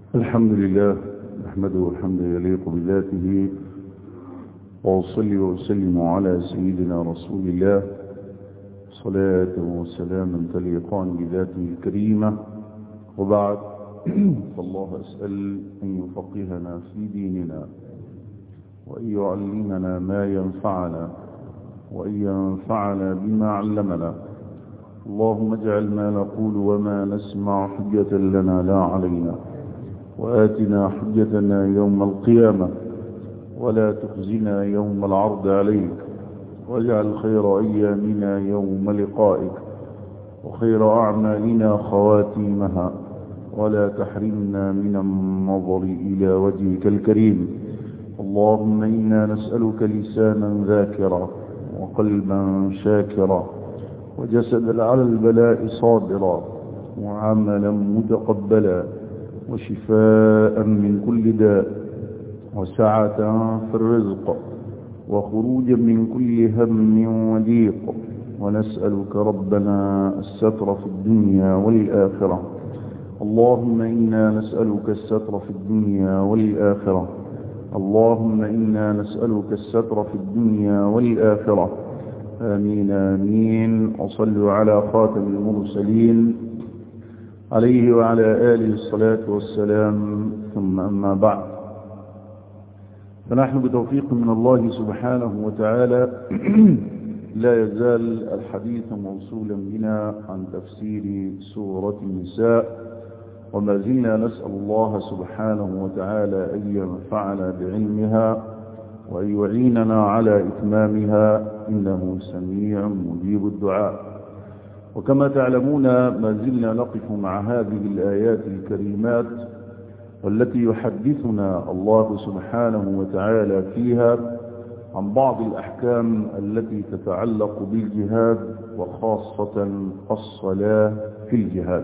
الحمد لله نحمده الحمد يليق بذاته وأصلي وأسلم على سيدنا رسول الله صلاة وسلاما تليقان بذاته الكريمة وبعد فالله أسأل أن يفقهنا في ديننا وأن يعلمنا ما ينفعنا وأن ينفعنا بما علمنا اللهم اجعل ما نقول وما نسمع حجة لنا لا علينا وآتنا حجتنا يوم القيامة ولا تخزنا يوم العرض عليك واجعل خير أيامنا يوم لقائك وخير أعمالنا خواتيمها ولا تحرمنا من النظر إلى وجهك الكريم اللهم إنا نسألك لسانا ذاكرا وقلبا شاكرا وجسدا على البلاء صابرا وعملا متقبلا وشفاء من كل داء وسعة في الرزق وخروجا من كل هم وضيق ونسألك ربنا الستر في الدنيا والآخرة اللهم إنا نسألك الستر في الدنيا والآخرة اللهم إنا نسألك الستر في الدنيا والآخرة آمين آمين وصلوا على خاتم المرسلين عليه وعلى آله الصلاة والسلام ثم أما بعد فنحن بتوفيق من الله سبحانه وتعالى لا يزال الحديث موصولا بنا عن تفسير سورة النساء وما زلنا نسأل الله سبحانه وتعالى أن ينفعنا بعلمها وأن يعيننا على إتمامها إنه سميع مجيب الدعاء وكما تعلمون ما زلنا نقف مع هذه الآيات الكريمات والتي يحدثنا الله سبحانه وتعالى فيها عن بعض الأحكام التي تتعلق بالجهاد وخاصة الصلاة في الجهاد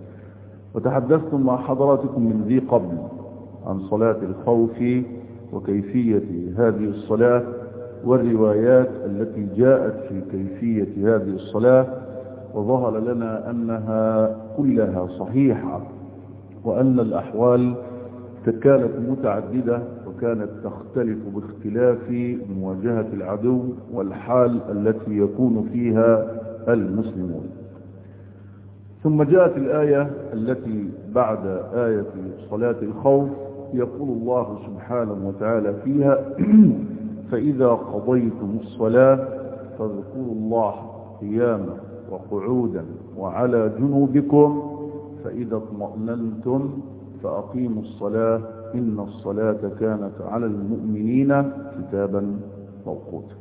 وتحدثت مع حضراتكم من ذي قبل عن صلاة الخوف وكيفية هذه الصلاة والروايات التي جاءت في كيفية هذه الصلاة وظهر لنا أنها كلها صحيحة وأن الأحوال كانت متعددة وكانت تختلف باختلاف مواجهة العدو والحال التي يكون فيها المسلمون ثم جاءت الآية التي بعد آية صلاة الخوف يقول الله سبحانه وتعالى فيها فإذا قضيتم الصلاة فاذكروا الله قياما وقعودا وعلى جنوبكم فإذا اطمأننتم فأقيموا الصلاة إن الصلاة كانت على المؤمنين كتابا موقوتا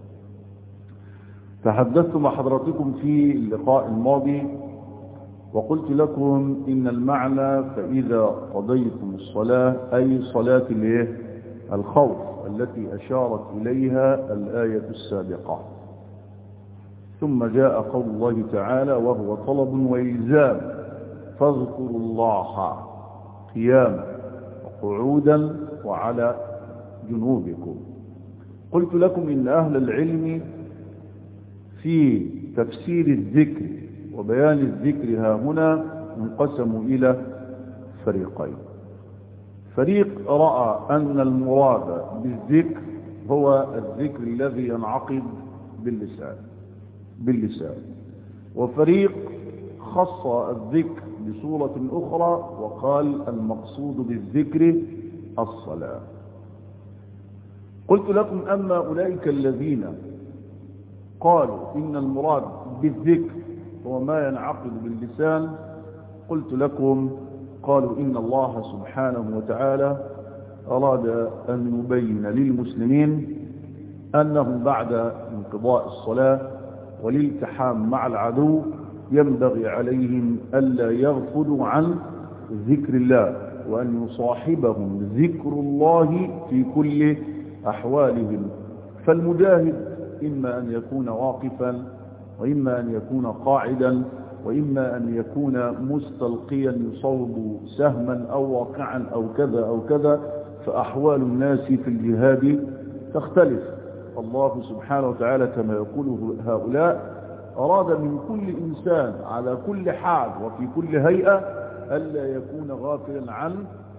تحدثت مع حضراتكم في اللقاء الماضي وقلت لكم إن المعنى فإذا قضيتم الصلاة أي صلاة الخوف التي أشارت إليها الآية السابقة ثم جاء قول الله تعالى وهو طلب وإلزام فاذكروا الله قياما وقعودا وعلى جنوبكم قلت لكم إن أهل العلم في تفسير الذكر وبيان الذكر ها هنا انقسموا إلى فريقين فريق رأى أن المراد بالذكر هو الذكر الذي ينعقد باللسان باللسان وفريق خص الذكر بصورة أخرى وقال المقصود بالذكر الصلاة قلت لكم أما أولئك الذين قالوا إن المراد بالذكر هو ما ينعقد باللسان قلت لكم قالوا إن الله سبحانه وتعالى أراد أن يبين للمسلمين أنهم بعد انقضاء الصلاة والالتحام مع العدو ينبغي عليهم ألا يغفلوا عن ذكر الله وأن يصاحبهم ذكر الله في كل أحوالهم فالمجاهد إما أن يكون واقفا وإما أن يكون قاعدا وإما أن يكون مستلقيا يصوب سهما أو واقعا أو كذا أو كذا فأحوال الناس في الجهاد تختلف الله سبحانه وتعالى كما يقول هؤلاء أراد من كل إنسان على كل حال وفي كل هيئة ألا يكون غافلا عن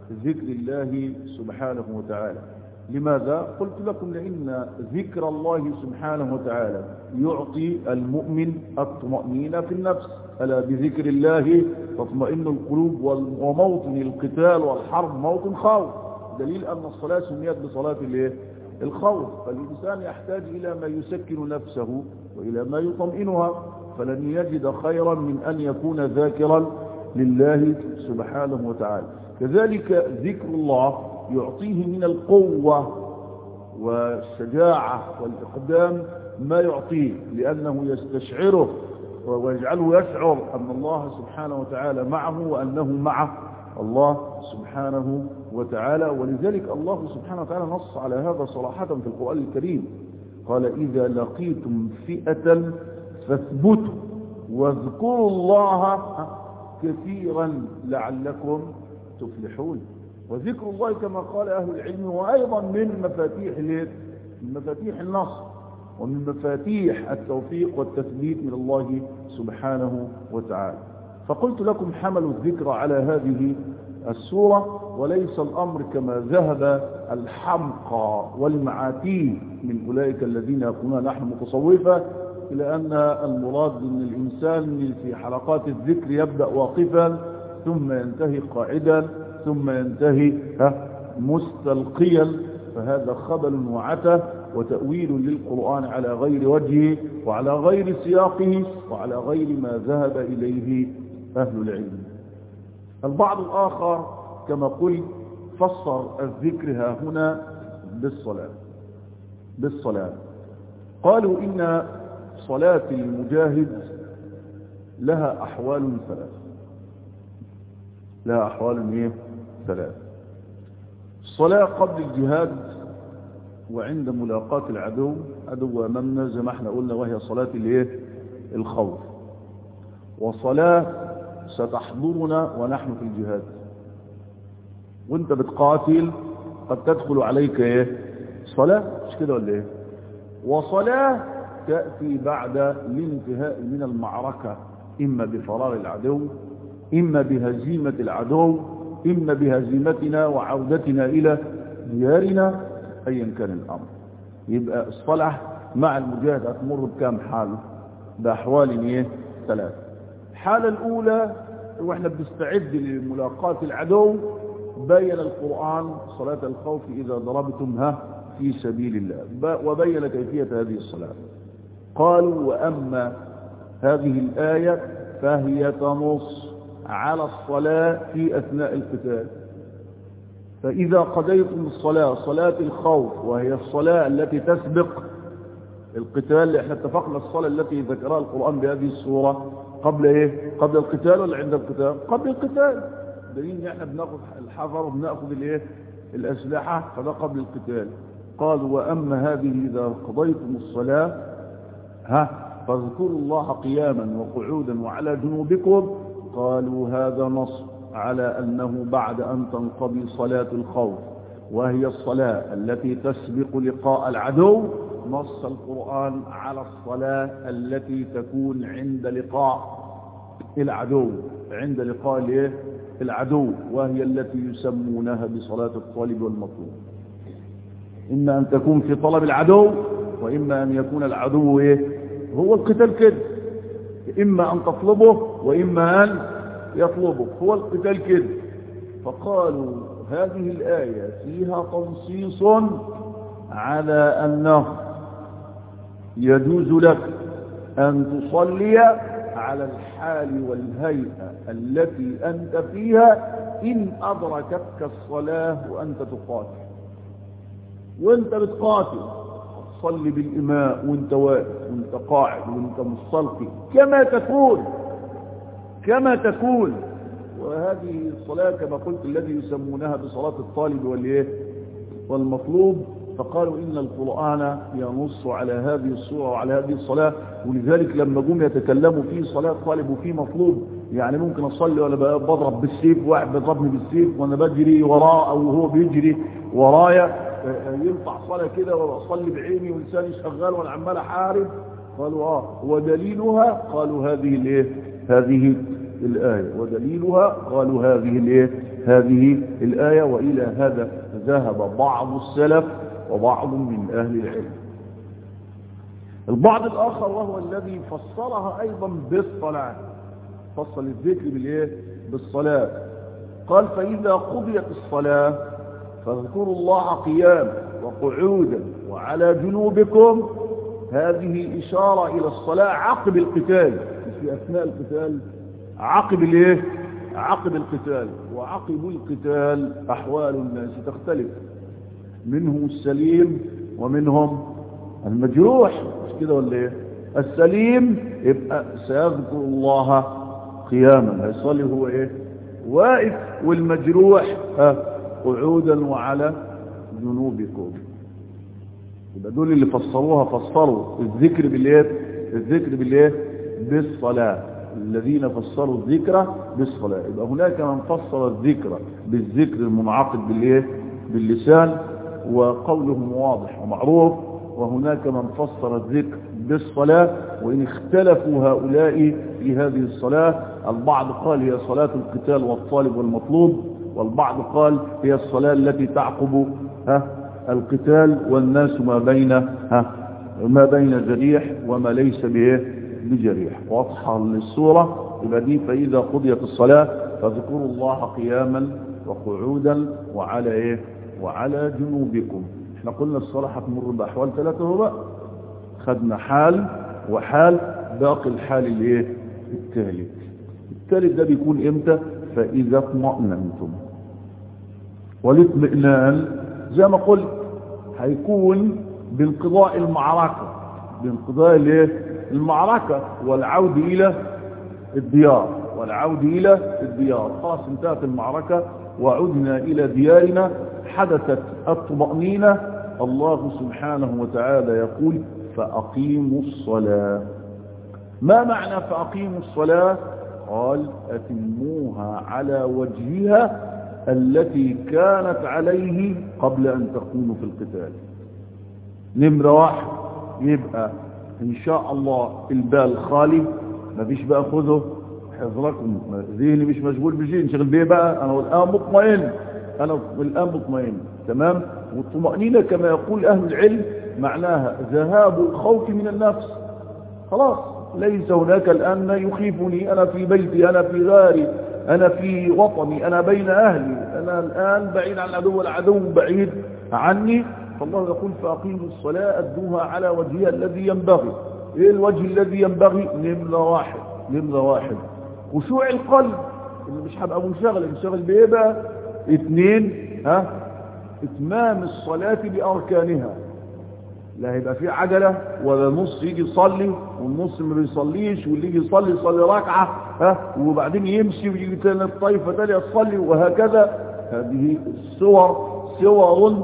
ذكر الله سبحانه وتعالى لماذا؟ قلت لكم لأن ذكر الله سبحانه وتعالى يعطي المؤمن الطمأنينة في النفس ألا بذكر الله تطمئن القلوب وموطن القتال والحرب موطن خوف دليل أن الصلاة سميت بصلاة الايه؟ الخوف فالإنسان يحتاج إلى ما يسكن نفسه وإلى ما يطمئنها فلن يجد خيرا من أن يكون ذاكرا لله سبحانه وتعالى كذلك ذكر الله يعطيه من القوة والشجاعة والإقدام ما يعطيه لأنه يستشعره ويجعله يشعر أن الله سبحانه وتعالى معه وأنه معه الله سبحانه وتعالى ولذلك الله سبحانه وتعالى نص على هذا صراحة في القرآن الكريم قال إذا لقيتم فئة فاثبتوا واذكروا الله كثيرا لعلكم تفلحون وذكر الله كما قال أهل العلم هو أيضا من مفاتيح من مفاتيح النصر ومن مفاتيح التوفيق والتثبيت من الله سبحانه وتعالى فقلت لكم حملوا الذكر على هذه السورة وليس الأمر كما ذهب الحمقى والمعاتيه من أولئك الذين يقولون نحن متصوفة إلى أن المراد أن الإنسان في حلقات الذكر يبدأ واقفا ثم ينتهي قاعدا ثم ينتهي مستلقيا فهذا خبل وعته وتأويل للقرآن على غير وجهه وعلى غير سياقه وعلى غير ما ذهب إليه أهل العلم البعض الآخر كما قلت فسر الذكر ها هنا بالصلاة بالصلاة قالوا إن صلاة المجاهد لها أحوال ثلاث لها أحوال ايه ثلاث الصلاة قبل الجهاد وعند ملاقاة العدو عدو أمامنا زي ما احنا قلنا وهي صلاة الايه الخوف وصلاة ستحضرنا ونحن في الجهاد وانت بتقاتل قد تدخل عليك ايه صلاة مش كده ولا ايه وصلاة تأتي بعد الانتهاء من المعركة إما بفرار العدو إما بهزيمة العدو إما بهزيمتنا وعودتنا إلى ديارنا أيا كان الأمر يبقى الصلاة مع المجاهد هتمر بكام حال بأحوال ايه ثلاث الحالة الأولى واحنا بنستعد لملاقاة العدو بين القرآن صلاة الخوف إذا ضربتمها في سبيل الله وبين كيفية هذه الصلاة قالوا وأما هذه الآية فهي تنص على الصلاة في أثناء القتال فإذا قضيتم الصلاة صلاة الخوف وهي الصلاة التي تسبق القتال احنا اتفقنا الصلاة التي ذكرها القرآن بهذه الصورة قبل ايه قبل القتال ولا عند القتال قبل القتال دليل ان احنا بناخذ الحذر وبناخذ الايه الاسلحة فده قبل القتال قالوا واما هذه اذا قضيتم الصلاة ها فاذكروا الله قياما وقعودا وعلى جنوبكم قالوا هذا نص على أنه بعد أن تنقضي صلاة الخوف وهي الصلاة التي تسبق لقاء العدو نص القرآن على الصلاة التي تكون عند لقاء العدو عند لقاء العدو وهي التي يسمونها بصلاة الطالب والمطلوب إما أن تكون في طلب العدو وإما أن يكون العدو إيه؟ هو القتال كده إما أن تطلبه وإما أن يطلبك هو القتال كده فقالوا هذه الآية فيها تنصيص على أنه يجوز لك أن تصلي على الحال والهيئة التي أنت فيها إن أدركتك الصلاة وأنت تقاتل وأنت بتقاتل تصلي بالإماء وأنت واقف وأنت قاعد وأنت مستلقي كما تكون كما تكون وهذه الصلاة كما قلت الذي يسمونها بصلاة الطالب والإيه والمطلوب فقالوا إن القرآن ينص على هذه الصورة وعلى هذه الصلاة ولذلك لما جم يتكلموا في صلاة طالب وفي مطلوب يعني ممكن أصلي وأنا بضرب بالسيف واحد بيضربني بالسيف وأنا بجري وراه أو هو بيجري ورايا ينفع صلاة كده وأصلي بعيني ولساني شغال وأنا عمال أحارب قالوا آه ودليلها قالوا هذه الإيه هذه الآية ودليلها قالوا هذه الإيه هذه الآية وإلى هذا ذهب بعض السلف وبعض من أهل العلم البعض الآخر وهو الذي فسرها أيضا بالصلاة فصل الذكر بالإيه؟ بالصلاة قال فإذا قضيت الصلاة فاذكروا الله قياما وقعودا وعلى جنوبكم هذه إشارة إلى الصلاة عقب القتال مش في أثناء القتال عقب الايه عقب القتال وعقب القتال أحوال الناس تختلف منهم السليم ومنهم المجروح مش كده ولا ايه السليم يبقى سيذكر الله قياما هيصلي هو ايه واقف والمجروح ها قعودا وعلى جنوبكم يبقى دول اللي فسروها فسروا الذكر بالايه الذكر بالايه بالصلاه الذين فسروا الذكر بالصلاه يبقى هناك من فسر الذكر بالذكر المنعقد بالايه باللسان وقولهم واضح ومعروف وهناك من فسر الذكر بالصلاة وإن اختلفوا هؤلاء في هذه الصلاة البعض قال هي صلاة القتال والطالب والمطلوب والبعض قال هي الصلاة التي تعقب ها القتال والناس ما بين ها ما بين جريح وما ليس به بجريح واضحة للصورة يبقى دي فإذا قضيت الصلاة فاذكروا الله قياما وقعودا وعلى ايه وعلى جنوبكم احنا قلنا الصلاة هتمر بأحوال ثلاثة هو بقى خدنا حال وحال باقي الحال الايه الثالث الثالث ده بيكون امتى فإذا اطمأننتم والاطمئنان زي ما قلت هيكون بانقضاء المعركة بانقضاء الايه المعركة والعود إلى الديار والعود إلى الديار خلاص انتهت المعركة وعدنا إلى ديارنا حدثت الطمأنينة الله سبحانه وتعالى يقول فأقيموا الصلاة ما معنى فأقيموا الصلاة قال أتموها على وجهها التي كانت عليه قبل أن تكونوا في القتال نمرة واحد يبقى إن شاء الله البال خالي مفيش بقى خذه حذركم ذهني مش مشغول بشيء انشغل بيه بقى انا الان مطمئن انا الان مطمئن تمام والطمأنينة كما يقول اهل العلم معناها ذهاب الخوف من النفس خلاص ليس هناك الان ما يخيفني انا في بيتي انا في غاري انا في وطني انا بين اهلي انا الان بعيد عن العدو والعدو بعيد عني فالله يقول فاقيموا الصلاة ادوها على وجهها الذي ينبغي ايه الوجه الذي ينبغي نمرة واحد نمرة واحد خشوع القلب اللي مش هبقى منشغل منشغل بايه بقى اثنين ها اتمام الصلاة باركانها لا هيبقى في عجلة ولا نص يجي يصلي والنص ما بيصليش واللي يجي يصلي يصلي ركعة ها وبعدين يمشي ويجي تاني الطائفة تانية تصلي وهكذا هذه الصور صور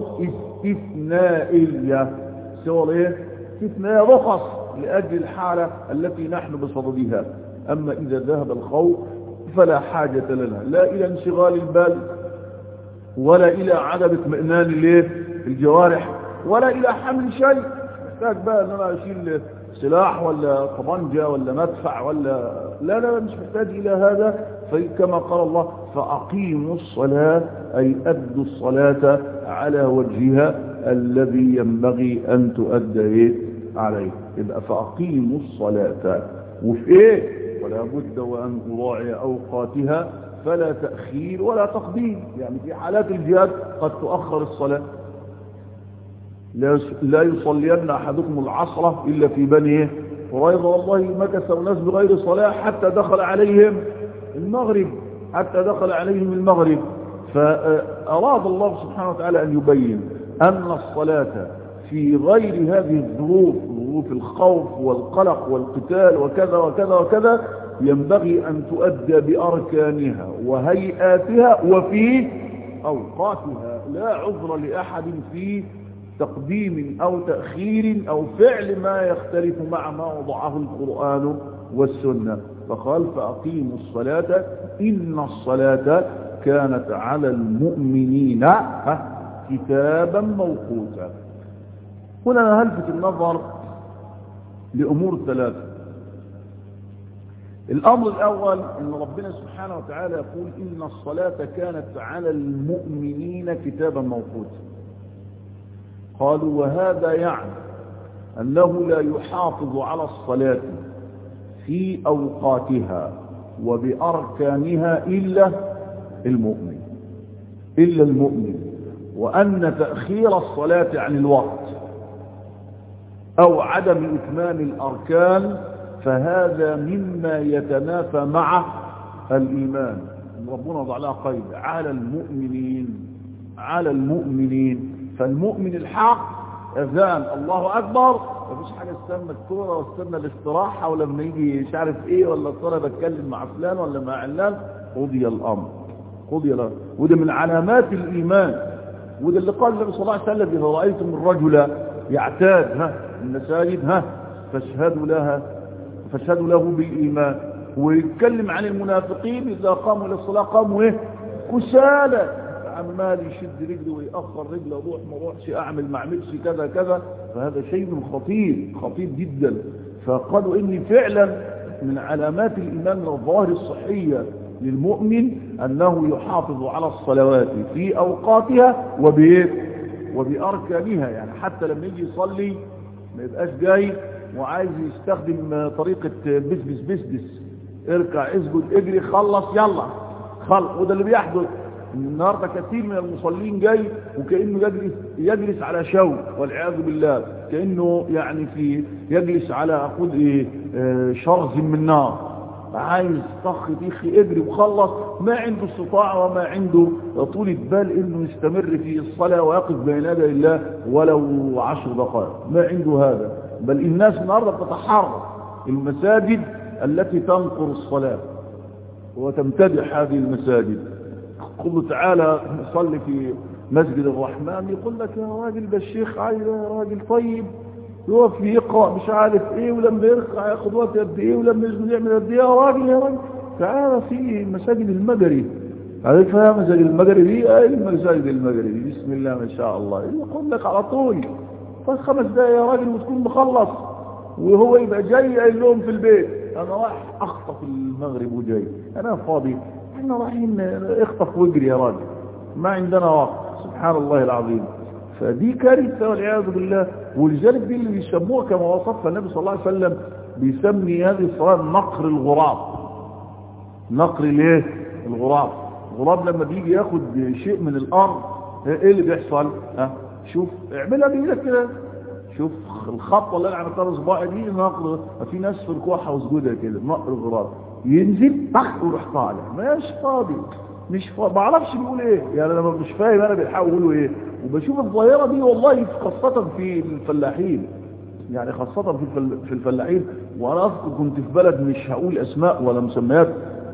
استثنائية صور ايه استثنائية رخص لأجل الحالة التي نحن بصددها أما إذا ذهب الخوف فلا حاجة لنا لا إلى انشغال البال ولا إلى عدم اطمئنان الجوارح ولا إلى حمل شيء محتاج بقى أن أنا أشيل سلاح ولا طبنجة ولا مدفع ولا لا لا مش محتاج إلى هذا فكما قال الله فأقيموا الصلاة أي أدوا الصلاة على وجهها الذي ينبغي أن تؤدى عليه يبقى فأقيموا الصلاة وفي إيه ولا بد وأن أراعي أوقاتها فلا تأخير ولا تقديم يعني في حالات الجهاد قد تؤخر الصلاة لا يصلين أحدكم العصر إلا في بنيه قريظة والله مكث الناس بغير صلاة حتى دخل عليهم المغرب حتى دخل عليهم المغرب فأراد الله سبحانه وتعالى أن يبين أن الصلاة في غير هذه الظروف ظروف الخوف والقلق والقتال وكذا وكذا وكذا ينبغي أن تؤدى بأركانها وهيئاتها وفي أوقاتها لا عذر لأحد في تقديم أو تأخير أو فعل ما يختلف مع ما وضعه القرآن والسنة فقال فأقيموا الصلاة إن الصلاة كانت على المؤمنين كتابا موقوتا هنا هلفت النظر لأمور ثلاثة الأمر الأول أن ربنا سبحانه وتعالى يقول إن الصلاة كانت على المؤمنين كتابا موقوتا قالوا وهذا يعني أنه لا يحافظ على الصلاة في أوقاتها وبأركانها إلا المؤمن إلا المؤمن وأن تأخير الصلاة عن الوقت أو عدم إتمام الأركان فهذا مما يتنافى مع الإيمان ربنا وضع لها قيد على المؤمنين على المؤمنين فالمؤمن الحق أذان الله أكبر مفيش حاجة استنى الكورة واستنى الاستراحة ولما يجي مش عارف ايه ولا ترى بتكلم مع فلان ولا مع علان قضي الأمر قضي الأمر وده من علامات الإيمان وده اللي قال النبي صلى الله عليه وسلم إذا رأيتم الرجل يعتاد ها المساجد ها فاشهدوا لها فاشهدوا له بالإيمان ويتكلم عن المنافقين إذا قاموا للصلاة قاموا ايه كسالى عمال يشد رجله ويأخر رجله اروح ما اروحش اعمل ما اعملش كذا كذا فهذا شيء خطير خطير جدا فقالوا ان فعلا من علامات الايمان والظواهر الصحيه للمؤمن انه يحافظ على الصلوات في اوقاتها وبايه وباركانها يعني حتى لما يجي يصلي ما يبقاش جاي وعايز يستخدم طريقه بس بس بس بس اركع اسجد اجري خلص يلا خلص وده اللي بيحدث النهاردة كثير من المصلين جاي وكأنه يجلس, يجلس على شوك والعياذ بالله كأنه يعني في يجلس على أقول إيه آه شرز من نار عايز طخ تيخي اجري وخلص ما عنده استطاعة وما عنده طولة بال انه يستمر في الصلاة ويقف بين يدي الله ولو عشر دقائق ما عنده هذا بل الناس النهاردة بتتحرك المساجد التي تنقر الصلاة وتمتدح هذه المساجد قل تعالى صلي في مسجد الرحمن يقول لك يا راجل ده الشيخ عايز يا راجل طيب يقف يقرأ مش عارف ايه ولما يرقع ياخد وقت قد ايه ولما يسجد يعمل قد ايه يا راجل يا راجل تعالى في مساجد المجري عارفها مساجد المجري دي ايه المساجد المجري دي بسم الله ما شاء الله يقول لك على طول طيب خمس دقايق يا راجل وتكون مخلص وهو يبقى جاي قايل لهم في البيت انا رايح اخطف المغرب وجاي انا فاضي احنا رايحين اخطف واجري يا راجل ما عندنا وقت سبحان الله العظيم فدي كارثه والعياذ بالله ولذلك دي اللي بيسموها كما وصفها النبي صلى الله عليه وسلم بيسمي هذه الصلاه نقر الغراب نقر الايه الغراب الغراب لما بيجي ياخد شيء من الارض ايه اللي بيحصل ها شوف اعملها بايدك كده شوف الخطوه اللي انا عملتها صباعي دي نقر في ناس في ركوعها وسجودها كده نقر الغراب ينزل طخ ويروح طالع مش فاضي مش فاضي ما اعرفش بيقول ايه يعني لما مش فاهم انا بيحاول يقولوا ايه وبشوف الظاهره دي والله خاصه في الفلاحين يعني خاصه في في الفلاحين وانا اذكر كنت في بلد مش هقول اسماء ولا مسميات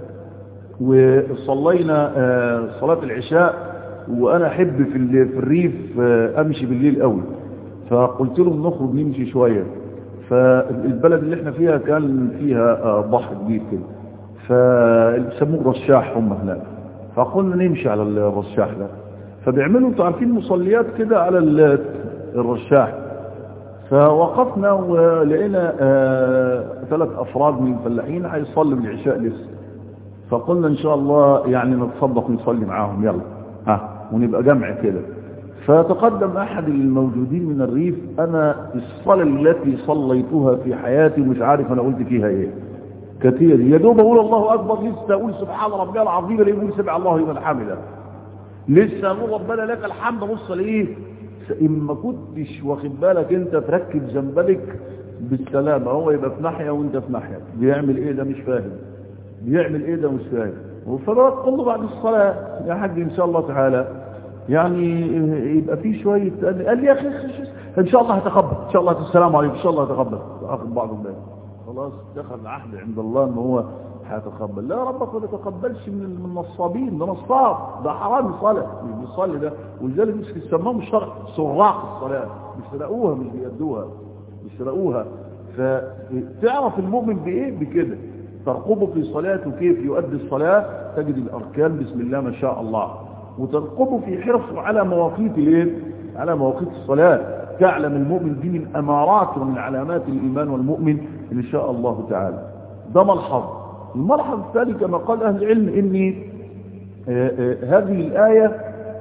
وصلينا صلاه العشاء وانا احب في في الريف امشي بالليل قوي فقلت لهم نخرج نمشي شويه فالبلد اللي احنا فيها كان فيها بحر كبير كده فسموه رشاح هم هناك فقلنا نمشي على الرشاح ده فبيعملوا انتوا عارفين مصليات كده على الرشاح فوقفنا ولقينا ثلاث افراد من الفلاحين هيصلوا العشاء لسه فقلنا ان شاء الله يعني نتصدق ونصلي معاهم يلا ها ونبقى جمع كده فتقدم أحد الموجودين من الريف أنا الصلاة التي صليتها في حياتي مش عارف أنا قلت فيها إيه كثير يا دوب أقول الله أكبر لسه أقول سبحان ربي العظيم اللي يقول سبع الله لمن حمده لسه أقول ربنا لك الحمد بص لإيه إما كنتش واخد بالك أنت تركب زنبلك بالسلامة هو يبقى في ناحية وأنت في ناحية بيعمل إيه ده مش فاهم بيعمل إيه ده مش فاهم وفبقى تقول له بعد الصلاة يا حاج إن شاء الله تعالى يعني يبقى في شوية قال لي يا أخي إن شاء الله هتقبل إن شاء الله السلام عليكم إن شاء الله هتقبل أخذ بعض الناس خلاص دخل العهد عند الله إن هو هيتقبل لا ربك ما تتقبلش من النصابين ده نصاب ده حرام صلاة مش بيصلي ده ولذلك مش بيسموهم الشرع سراق الصلاة بيسرقوها مش بيأدوها بيسرقوها فتعرف المؤمن بإيه بكده ترقبه في صلاته كيف يؤدي الصلاة تجد الأركان بسم الله ما شاء الله وترقبه في حرصه على مواقيت الايه على مواقيت الصلاة تعلم المؤمن دي من أمارات ومن علامات الإيمان والمؤمن إن شاء الله تعالى ده ملحظ الملحظ الثاني كما قال أهل العلم إن هذه الآية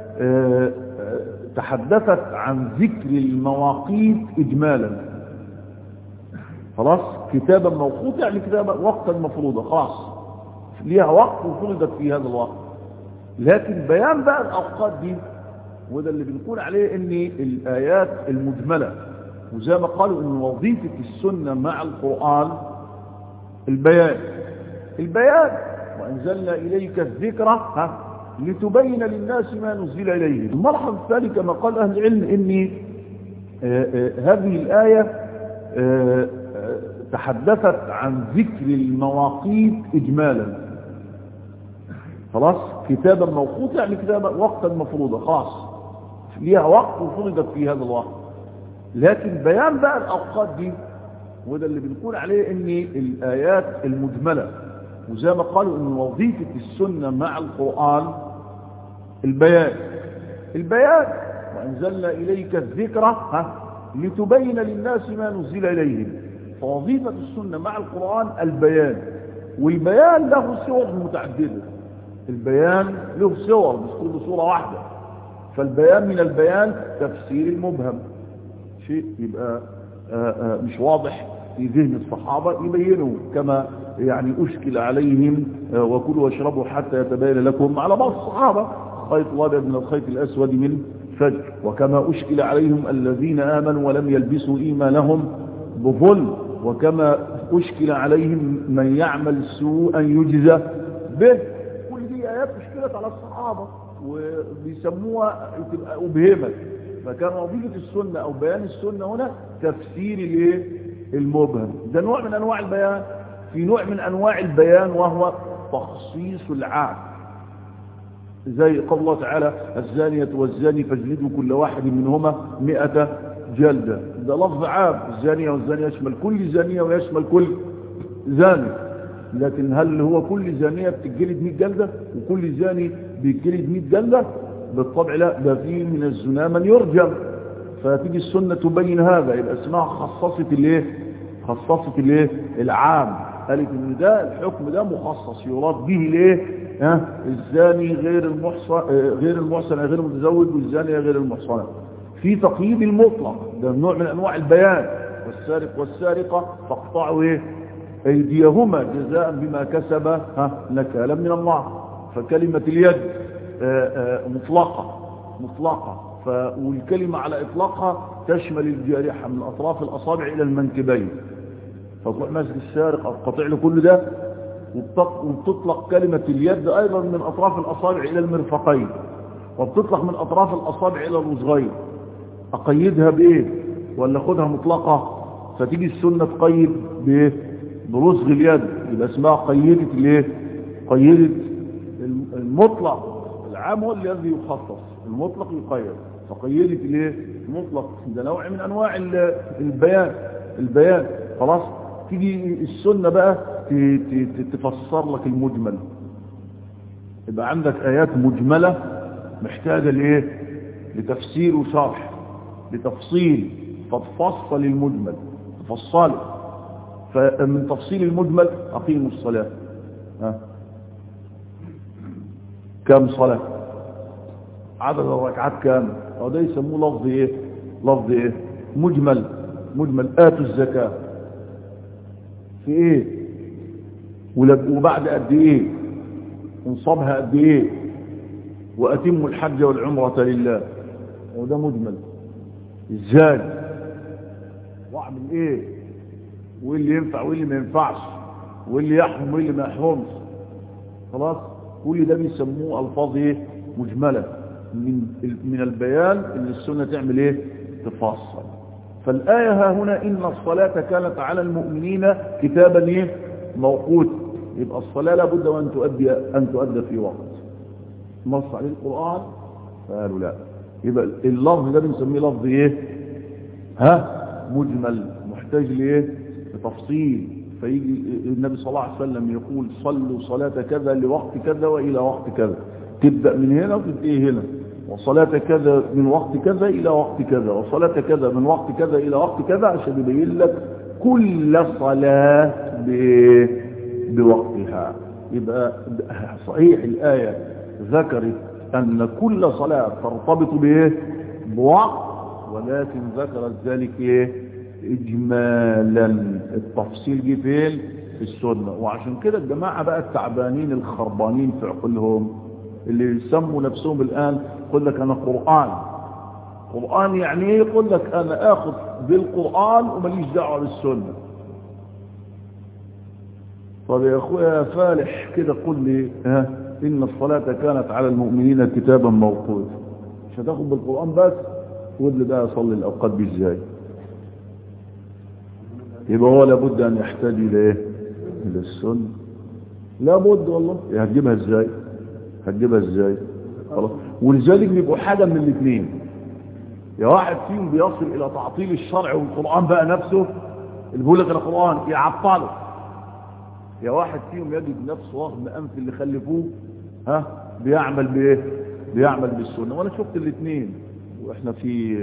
تحدثت عن ذكر المواقيت إجمالا خلاص كتابا موقوتا يعني كتابا وقتا مفروضا خلاص ليها وقت وفرضت في هذا الوقت لكن بيان بقى الأوقات دي وده اللي بنقول عليه ان الآيات المجملة وزي ما قالوا ان وظيفة السنة مع القرآن البيان البيان وأنزلنا إليك الذكرى ها لتبين للناس ما نزل إليهم الملحظ الثاني كما قال أهل العلم ان هذه الآية تحدثت عن ذكر المواقيت إجمالا خلاص كتابا موقوتا يعني كتابا وقتا مفروضا خاص ليها وقت وفرضت في هذا الوقت لكن بيان بقى الأوقات دي وده اللي بنقول عليه ان الآيات المجملة وزي ما قالوا ان وظيفة السنة مع القرآن البيان البيان وأنزلنا إليك الذكرى ها لتبين للناس ما نزل إليهم فوظيفة السنة مع القرآن البيان والبيان له صور متعددة البيان له صور مش كل صورة واحدة فالبيان من البيان تفسير المبهم شيء يبقى آآ آآ مش واضح في ذهن الصحابة يبينوا كما يعني أشكل عليهم وكلوا واشربوا حتى يتبين لكم على بعض الصحابة خيط الأبيض من الخيط الأسود من فجر وكما أشكل عليهم الذين آمنوا ولم يلبسوا إيمانهم بظلم وكما أشكل عليهم من يعمل سوءا يجزى به كل دي آيات أشكلت على الصحابة وبيسموها تبقى أبهمت فكان وظيفة السنة أو بيان السنة هنا تفسير الايه المبهم ده نوع من أنواع البيان في نوع من أنواع البيان وهو تخصيص العام زي قال الله تعالى الزانية والزاني فاجلدوا كل واحد منهما مئة جلدة ده لفظ عام الزانية والزاني يشمل كل زانية ويشمل كل زاني لكن هل هو كل زانية بتجلد 100 جلدة وكل زاني بيجلد 100 جلدة بالطبع لا ده فيه من الزنا من يرجم فتيجي السنة تبين هذا يبقى اسمها خصصة الايه خصصة الايه العام قالت ان ده الحكم ده مخصص يراد به الايه ها الزاني غير المحصن غير المحصن غير المتزوج والزانية غير المحصنة في تقييد المطلق ده نوع من انواع البيان والسارق والسارقة فاقطعوا ايه ايديهما جزاء بما كسب ها نكالا من الله فكلمة اليد آآ آآ مطلقة مطلقة والكلمة على اطلاقها تشمل الجارحة من اطراف الاصابع الى المنكبين فتروح ماسك السارق او قطع له كل ده وبتطلق كلمة اليد ايضا من اطراف الاصابع الى المرفقين وبتطلق من اطراف الاصابع الى الرزغين اقيدها بايه ولا خدها مطلقة فتيجي السنة تقيد بايه برزغ اليد يبقى اسمها قيدة الايه قيدة المطلق العام هو الذي يخصص المطلق يقيد فقيدة الايه المطلق ده نوع من انواع البيان البيان خلاص تيجي السنة بقى تفسر لك المجمل يبقى عندك ايات مجملة محتاجة لايه لتفسير وشرح لتفصيل فتفصل المجمل تفصله فمن تفصيل المجمل أقيموا الصلاة ها كم صلاة عدد الركعات كام أو ده يسموه لفظ إيه لفظ إيه مجمل مجمل آتوا الزكاة في إيه وبعد قد إيه ونصابها قد إيه وأتموا الحج والعمرة لله وده مجمل إزاي واعمل إيه واللي ينفع واللي ما ينفعش واللي يحرم واللي ما يحرمش خلاص كل ده بيسموه الفاظ ايه مجمله من من البيان ان السنه تعمل ايه تفصل فالايه ها هنا ان الصلاه كانت على المؤمنين كتابا ايه موقوت يبقى الصلاه لابد وان تؤدي ان تؤدى في وقت نص عليه القران قالوا لا يبقى اللفظ ده بنسميه لفظ ايه ها مجمل محتاج لايه بتفصيل فيجي النبي صلى الله عليه وسلم يقول صلوا صلاة كذا لوقت كذا وإلى وقت كذا تبدأ من هنا وتنتهي هنا وصلاة كذا من وقت كذا إلى وقت كذا وصلاة كذا من وقت كذا إلى وقت كذا عشان يبين لك كل صلاة بوقتها يبقى صحيح الآية ذكرت أن كل صلاة ترتبط بإيه بوقت ولكن ذكرت ذلك إيه إجمالا التفصيل جه فين في السنة وعشان كده الجماعة بقى التعبانين الخربانين في عقولهم اللي يسموا نفسهم الآن يقول لك أنا قرآن قرآن يعني ايه يقول لك أنا آخذ بالقرآن ومليش دعوة بالسنة طب يا أخويا فالح كده قل لي ها إن الصلاة كانت على المؤمنين كتابا موقوتا مش هتاخد بالقرآن بس تقول لي بقى أصلي الأوقات دي إزاي يبقى هو لابد أن يحتاج إلى إيه إلى السنة لابد والله هتجيبها إزاي هتجيبها إزاي خلاص ولذلك بيبقوا حاجة من الاثنين يا واحد فيهم بيصل إلى تعطيل الشرع والقرآن بقى نفسه اللي بيقول لك القرآن يعطله يا واحد فيهم يجد نفسه رغم أنف اللي خلفوه ها بيعمل بإيه بيعمل بالسنة وأنا شفت الاثنين وإحنا في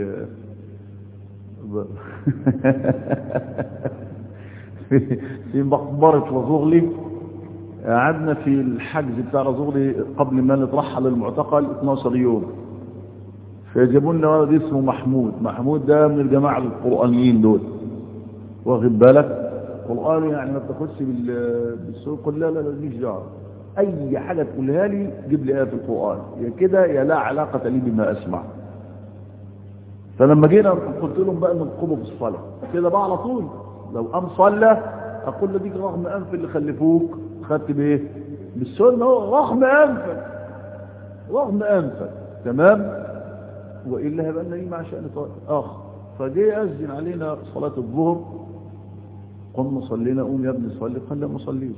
في مقبرة رزوغلي قعدنا في الحجز بتاع رزوغلي قبل ما نترحل المعتقل 12 يوم فيجيبوا لنا ولد اسمه محمود محمود ده من الجماعة القرآنيين دول واخد بالك قرآن يعني ما بتاخدش بالسوق قل لا لا لا مش دعوه اي حاجة تقولها لي جيب لي ايه في القرآن يا كده يا لا علاقة لي بما اسمع فلما جينا قلت لهم بقى ننقبوا في الصلاة كده بقى على طول لو قام صلى اقول له ديك رغم انف اللي خلفوك خدت بايه بالسنة رغم انفك رغم انفك تمام وإلا هيبقى لنا مع شأن آخر فجاء يأذن علينا صلاة الظهر قلنا صلينا قوم يا ابني صلي قال لا ما صليش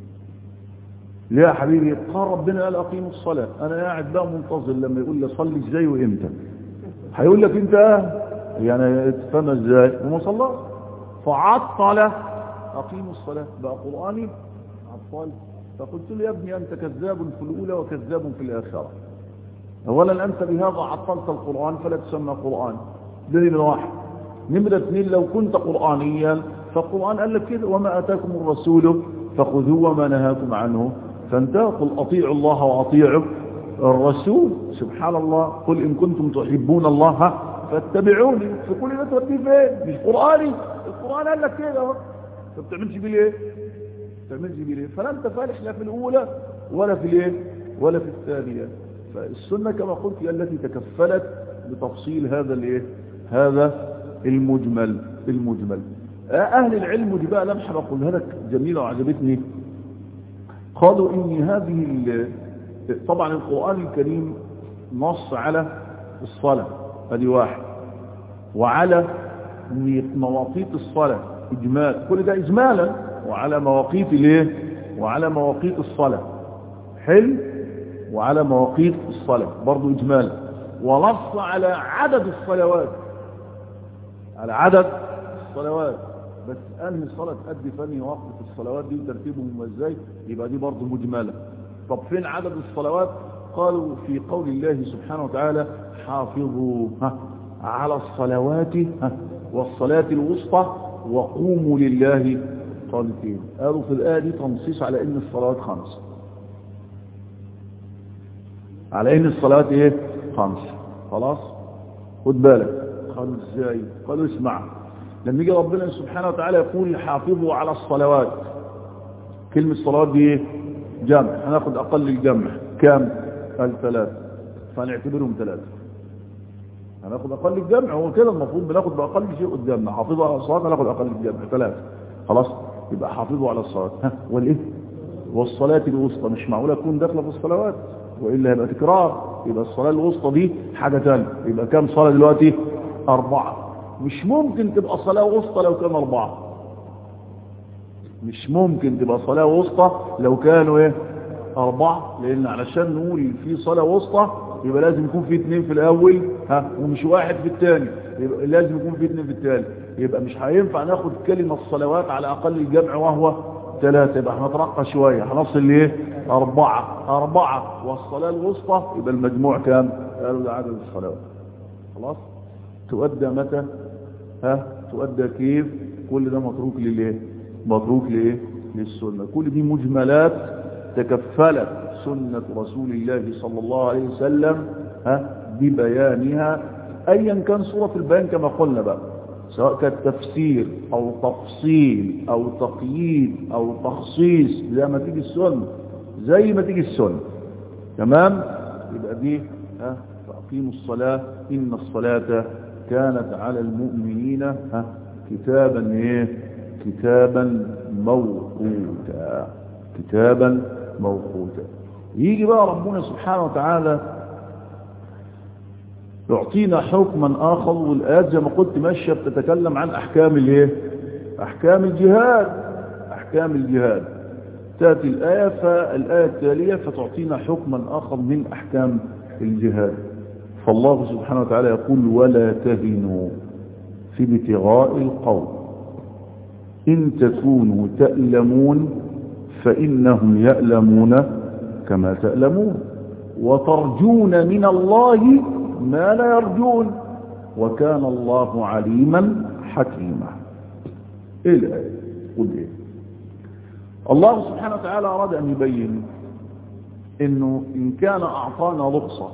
ليه يا حبيبي قال ربنا قال أقيموا الصلاة أنا قاعد بقى منتظر لما يقول لي صلي ازاي وإمتى هيقول لك انت يعني تفهم ازاي وما صلاش فعطل أقيموا الصلاة بقى قرآني عطل فقلت له يا ابني أنت كذاب في الأولى وكذاب في الآخرة اولا انت بهذا عطلت القرآن فلا تسمى قرآن دليل واحد نمرة اثنين لو كنت قرآنيا فالقرآن قال لك كده وما اتاكم الرسول فخذوه وما نهاكم عنه فانتهى قل اطيعوا الله واطيعوا الرسول سبحان الله قل ان كنتم تحبون الله فاتبعوني فكل ده توديه فين مش قرآني القرآن قال لك كده اهو ما بتعملش بيه ليه ما بتعملش بيه ليه فلا انت فالح لا في الاولى ولا في الايه ولا في الثانيه فالسنة كما قلت هي التي تكفلت بتفصيل هذا الايه هذا المجمل المجمل اهل العلم دي بقى لمحة بقولها لك جميلة وعجبتني قالوا ان هذه طبعا القرآن الكريم نص على الصلاة ادي واحد وعلى مواقيت الصلاة اجمال كل ده اجمالا وعلى مواقيت الايه وعلى مواقيت الصلاة حلو وعلى مواقيت الصلاة برضو إجمالا ونص على عدد الصلوات على عدد الصلوات بس أنهي الصلاة تأدي فني وقت في الصلوات دي وترتيبهم ازاي يبقى دي برضو مجملة طب فين عدد الصلوات قالوا في قول الله سبحانه وتعالى حافظوا ها على الصلوات ها والصلاة الوسطى وقوموا لله قانتين قالوا في الآية دي تنصيص على ان الصلوات خمسة على ان الصلاة ايه خمس خلاص خد بالك قالوا ازاي قالوا اسمع لما يجي ربنا سبحانه وتعالى يقول حافظوا على الصلوات كلمة صلوات دي ايه جمع هناخد اقل الجمع كام قال ثلاثة فنعتبرهم ثلاثة هناخد اقل الجمع هو كده المفروض بناخد باقل شيء قدامنا حافظوا على الصلاة هناخد اقل الجمع ثلاثة خلاص يبقى حافظوا على الصلاة ها والايه والصلاة الوسطى مش معقولة تكون داخلة في الصلوات وإلا يبقى تكرار يبقى الصلاة الوسطى دي حاجة تانية يبقى كام صلاة دلوقتي أربعة مش ممكن تبقى صلاة وسطى لو كان أربعة مش ممكن تبقى صلاة وسطى لو كانوا ايه أربعة لأن علشان نقول في صلاة وسطى يبقى لازم يكون في اثنين في الأول ها ومش واحد في الثاني يبقى لازم يكون في اثنين في الثاني يبقى مش هينفع ناخد كلمة الصلوات على أقل الجمع وهو ثلاثة يبقى هنترقى شوية هنصل ليه أربعة أربعة والصلاة الوسطى يبقى المجموع كام قالوا ده عدد الصلوات خلاص تؤدى متى ها تؤدى كيف كل ده متروك لليه متروك ليه للسنة كل دي مجملات تكفلت سنة رسول الله صلى الله عليه وسلم ها ببيانها ايا كان صورة البيان كما قلنا بقى سواء كان تفسير او تفصيل او تقييد او تخصيص زي ما تيجي السنة زي ما تيجي السنة تمام يبقى دي ها فأقيموا الصلاة إن الصلاة كانت على المؤمنين ها كتابا ايه كتابا موقوتا كتابا موقوتا يجي بقى ربنا سبحانه وتعالى يعطينا حكما آخر والآيات زي ما قلت ماشية بتتكلم عن أحكام الايه أحكام الجهاد أحكام الجهاد تأتي الآية فالآية التالية فتعطينا حكما آخر من أحكام الجهاد فالله سبحانه وتعالى يقول ولا تهنوا في ابتغاء القوم إن تكونوا تألمون فإنهم يألمون كما تألمون وترجون من الله ما لا يرجون وكان الله عليما حكيما ايه الآية قل ايه الله سبحانه وتعالى أراد أن يبين انه ان كان اعطانا رخصة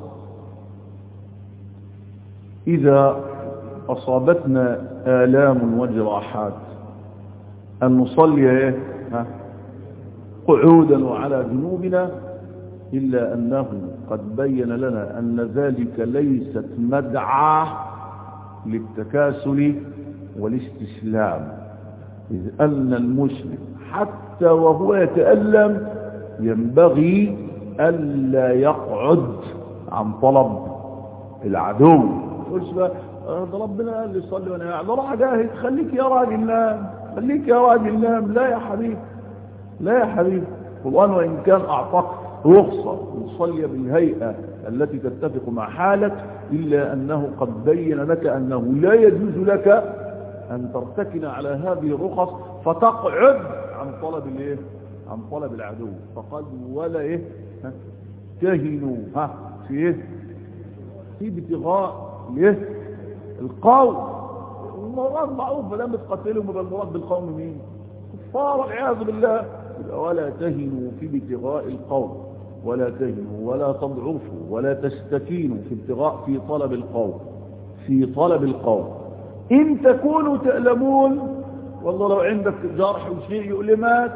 اذا اصابتنا الام وجراحات ان نصلي ايه ها قعودا وعلى جنوبنا الا انه قد بين لنا ان ذلك ليست مدعاه للتكاسل والاستسلام اذ ان المسلم حتى وهو يتألم ينبغي ألا يقعد عن طلب العدو تقولش بقى ده ربنا قال لي صلي وانا قاعد راح جاهد خليك يا راجل نام خليك يا راجل نام لا يا حبيبي لا يا حبيبي القرآن وإن كان أعطاك رخصة تصلي بالهيئة التي تتفق مع حالك إلا أنه قد بين لك أنه لا يجوز لك أن ترتكن على هذه الرخص فتقعد عن طلب الايه عن طلب العدو فقد ولا ايه ها؟ تهنوا ها في ايه في ابتغاء ايه القوم المراد معروف لما تقتلهم يبقى المراد بالقوم مين كفار والعياذ بالله ولا تهنوا في ابتغاء القوم ولا تهنوا ولا تضعفوا ولا تستكينوا في ابتغاء في طلب القوم في طلب القوم إن تكونوا تألمون والله لو عندك جرح وشيء يؤلمك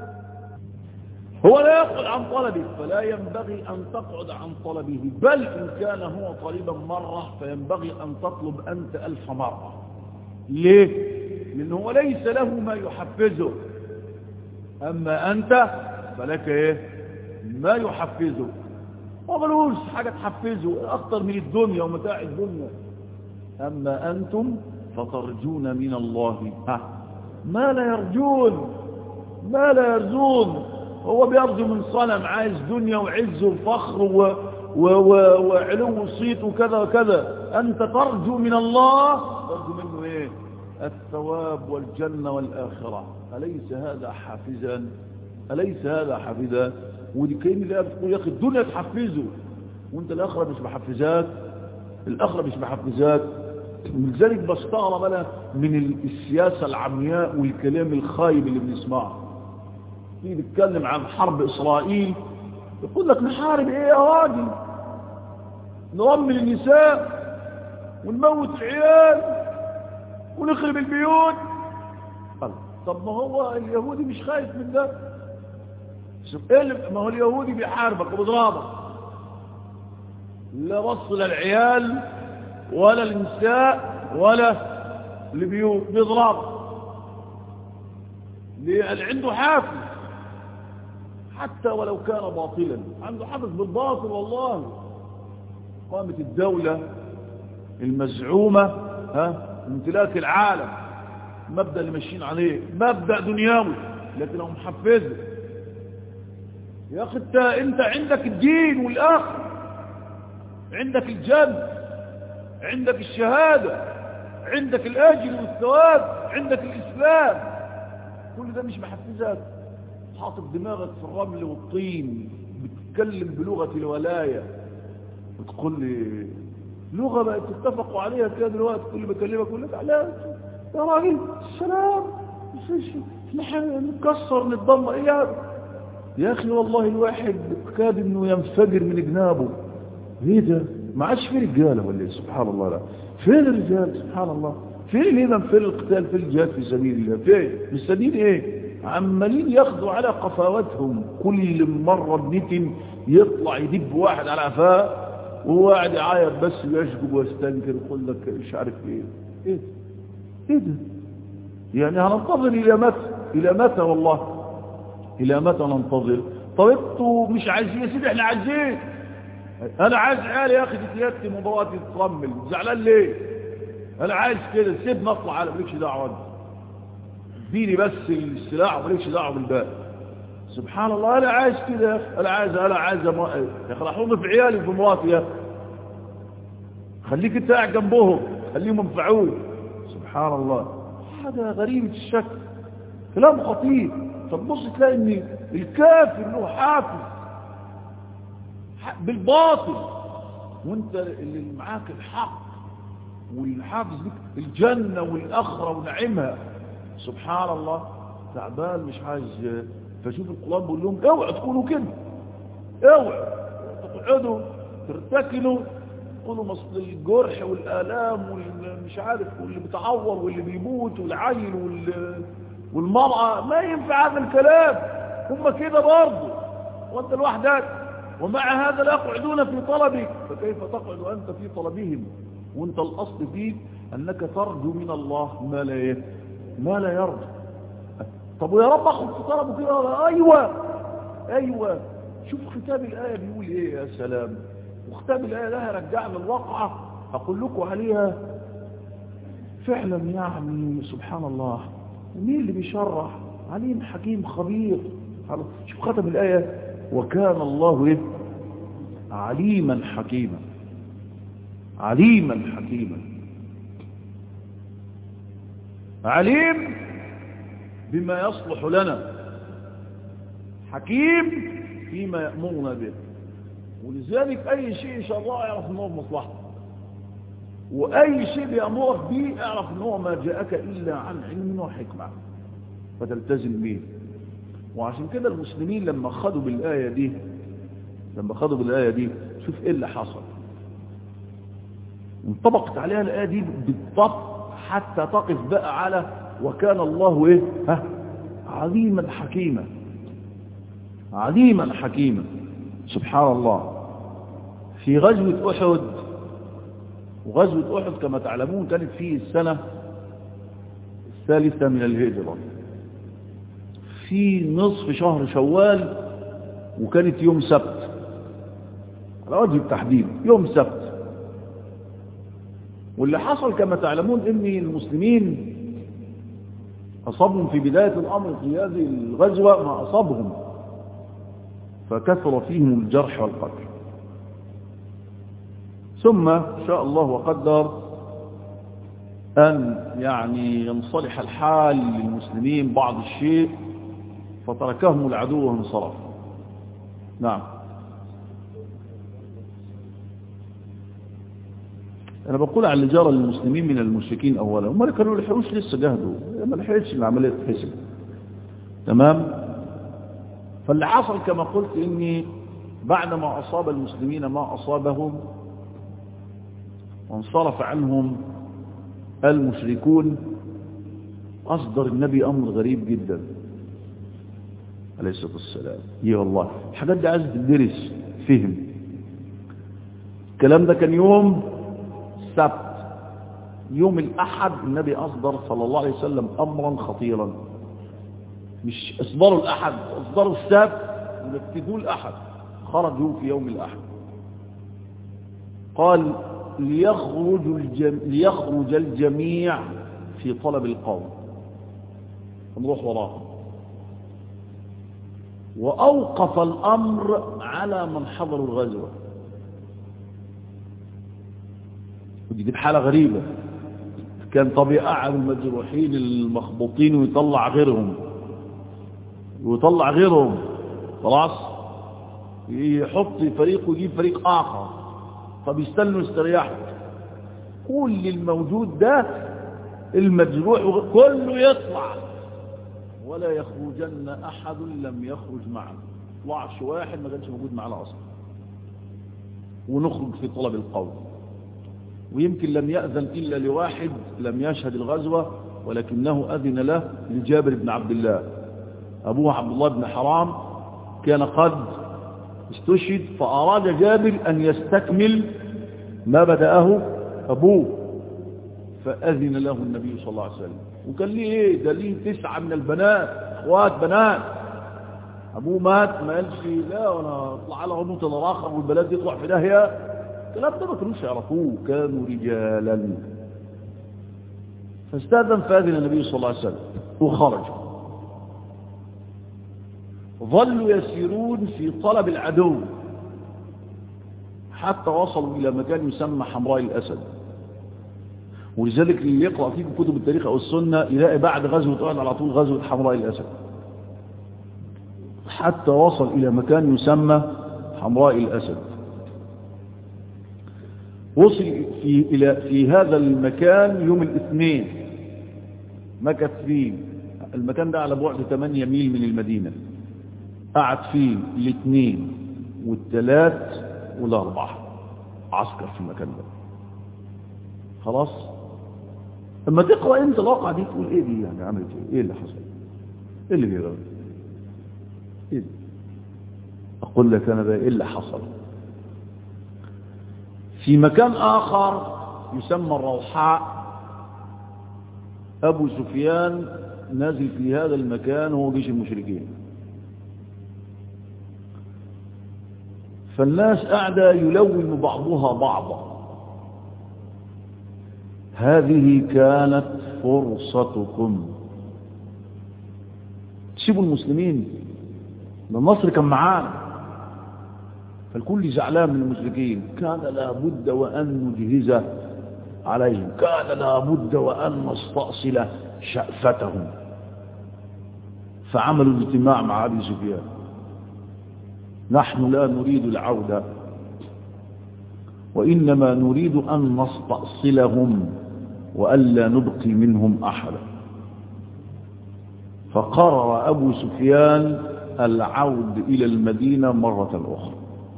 هو لا يقعد عن طلبه فلا ينبغي أن تقعد عن طلبه بل إن كان هو طالبا مرة فينبغي أن تطلب أنت ألف مرة ليه؟ لأنه هو ليس له ما يحفزه أما أنت فلك إيه؟ ما يحفزه ما بلوش حاجة تحفزه أكتر من الدنيا ومتاع الدنيا أما أنتم فترجون من الله ها ما لا يرجون ما لا يرجون هو بيرجو من صنم عايز دنيا وعز وفخر و... و... و... وعلو صيت وكذا وكذا أنت ترجو من الله ترجو منه إيه الثواب والجنة والآخرة أليس هذا حافزا أليس هذا حافزا ودي كلمة اللي بتقول يا أخي الدنيا تحفزه وانت الآخرة مش محفزات الآخرة مش محفزات ولذلك بستغرب انا من السياسة العمياء والكلام الخايب اللي بنسمعه في بيتكلم عن حرب اسرائيل يقول لك نحارب ايه يا راجل نرمل النساء ونموت العيال ونخرب البيوت قال طب ما هو اليهودي مش خايف من ده ايه ما هو اليهودي بيحاربك وبيضربك لا بص للعيال ولا النساء ولا البيوت بيضرب اللي عنده حافز حتى ولو كان باطلا عنده حافز بالباطل والله قامت الدولة المزعومة ها امتلاك العالم مبدأ اللي ماشيين عليه مبدأ دنيوي لكن هو محفزه يا اخي انت انت عندك الدين والاخر عندك الجنه عندك الشهادة عندك الأجر والثواب عندك الإسلام كل ده مش محفزات حاطط دماغك في الرمل والطين بتتكلم بلغة الولاية وتقول لي لغة بقت تتفقوا عليها كده دلوقتي كل بكلمك يقول لك لا يا راجل السلام نحن نكسر نتدمر ايه يا يا اخي والله الواحد كاد انه ينفجر من جنابه ايه ده ما عادش في رجاله ولا ايه سبحان الله لا فين الرجال سبحان الله فين الهمم فين القتال فين الجهاد في سبيل الله فين مستنيين ايه عمالين ياخدوا على قفاوتهم كل مره بنتن يطلع يدب واحد على قفاه وهو قاعد يعيط بس ويشجب ويستنكر ويقول لك مش عارف ايه ايه ده ايه ده يعني هننتظر الى متى الى متى والله الى متى ننتظر طب انتوا مش عايزين يا سيدي احنا عايزين انا عايز عيالي يا اخي تتيتي مباراتي تترمل زعلان ليه انا عايز كده سيبني اطلع على مالكش دعوه اديني بس السلاح ومالكش دعوه بالباقي سبحان الله انا عايز كده يا اخي انا عايز انا عايز يا اخي راح في عيالي في مراتي يا اخي خليك انت قاعد جنبهم خليهم ينفعوك سبحان الله هذا غريب الشكل كلام خطير فتبص تلاقي ان الكافر له حافز بالباطل وانت اللي معاك الحق والحافز بك الجنة والأخرة ونعمها سبحان الله تعبان مش عايز فشوف القرآن بيقول لهم اوعوا تكونوا كده اوعوا تقعدوا ترتكلوا تقولوا مصل الجرح والآلام والمش عارف واللي بيتعور واللي بيموت والعيل وال... والمرأة ما ينفع هذا الكلام هم كده برضه وانت لوحدك ومع هذا لا يقعدون في طلبك فكيف تقعد أنت في طلبهم وانت الأصل فيك أنك ترجو من الله ما لا ما لا يرجو طب ويا رب أخذ في طلبه كده أيوة أيوة شوف ختام الآية بيقول إيه يا سلام وختام الآية لها رجعنا الواقعة أقول لكم عليها فعلا يعني سبحان الله مين اللي بيشرح عليم حكيم خبير شوف ختم الآية وكان الله إيه؟ عليما حكيما عليما حكيما عليم بما يصلح لنا حكيم فيما يأمرنا به ولذلك أي شيء إن شاء الله يعرف أنه بمصلحته وأي شيء بيأمرك به اعرف أنه ما جاءك إلا عن علم وحكمة فتلتزم به وعشان كده المسلمين لما خدوا بالآية دي لما خدوا بالآية دي شوف إيه اللي حصل انطبقت عليها الآية دي بالضبط حتى تقف بقى على وكان الله إيه ها عليما حكيما عليما حكيما سبحان الله في غزوة أحد وغزوة أحد كما تعلمون كانت في السنة الثالثة من الهجرة في نصف شهر شوال وكانت يوم سبت على وجه التحديد يوم سبت واللي حصل كما تعلمون ان المسلمين أصابهم في بداية الأمر في هذه الغزوة ما أصابهم فكثر فيهم الجرح والقتل ثم شاء الله وقدر أن يعني ينصلح الحال للمسلمين بعض الشيء فتركهم العدو وانصرف نعم أنا بقول على اللي جرى للمسلمين من المشركين أولا هم اللي كانوا لحقوش لسه جهدوا ما لحقتش العملية تتحسب تمام فاللي حصل كما قلت إني بعدما أصاب المسلمين ما أصابهم وانصرف عنهم المشركون أصدر النبي أمر غريب جدا عليه الصلاة والسلام يا والله الحاجات دي عايزة تدرس فهم الكلام ده كان يوم السبت يوم الأحد النبي أصدر صلى الله عليه وسلم أمرا خطيرا مش اصدروا الأحد اصدروا السبت ونفذوا الأحد خرجوا في يوم الأحد قال ليخرج, الجم... ليخرج الجميع في طلب القوم نروح وراهم وأوقف الأمر على من حضروا الغزوة ودي دي بحالة غريبة كان طبيعي قاعد المجروحين المخبوطين ويطلع غيرهم ويطلع غيرهم خلاص يحط فريق ويجيب فريق آخر طب يستنوا يستريحوا كل الموجود ده المجروح كله يطلع ولا يخرجن أحد لم يخرج معنا طلعش واحد ما كانش موجود معنا أصلا ونخرج في طلب القول ويمكن لم يأذن إلا لواحد لم يشهد الغزوة ولكنه أذن له لجابر بن عبد الله أبوه عبد الله بن حرام كان قد استشهد فأراد جابر أن يستكمل ما بدأه أبوه فأذن له النبي صلى الله عليه وسلم وكان ليه ايه ده ليه تسعة من البنات اخوات بنات ابوه مات ما قالش لا وانا اطلع على غنوة الاخر والبلاد دي يطلع في داهية الكلام ده ما كانوش يعرفوه كانوا رجالا فاستاذن فاذن النبي صلى الله عليه وسلم وخرج ظلوا يسيرون في طلب العدو حتى وصلوا إلى مكان يسمى حمراء الأسد ولذلك اللي يقرأ فيه كتب التاريخ أو السنة يلاقي بعد غزوة أحد على طول غزوة حمراء الأسد حتى وصل إلى مكان يسمى حمراء الأسد وصل في, إلى في هذا المكان يوم الاثنين مكث فيه المكان ده على بعد 8 ميل من المدينة قعد فيه الاثنين والثلاث والأربعة عسكر في المكان ده خلاص اما تقرأ انت الواقع دي تقول ايه دي يعني عملت ايه ايه اللي حصل ايه اللي بيغير ايه دي؟ اقول لك انا بقى ايه اللي حصل في مكان اخر يسمى الروحاء ابو سفيان نازل في هذا المكان هو جيش المشركين فالناس قاعدة يلون بعضها بعضا هذه كانت فرصتكم تسيبوا المسلمين ده النصر كان معانا فالكل زعلان من المشركين كان لابد وأن نجهز عليهم كان لابد وأن نستأصل شأفتهم فعملوا الاجتماع مع أبي سفيان نحن لا نريد العودة وإنما نريد أن نستأصلهم وألا نبقي منهم أحدا فقرر أبو سفيان العود إلى المدينة مرة أخرى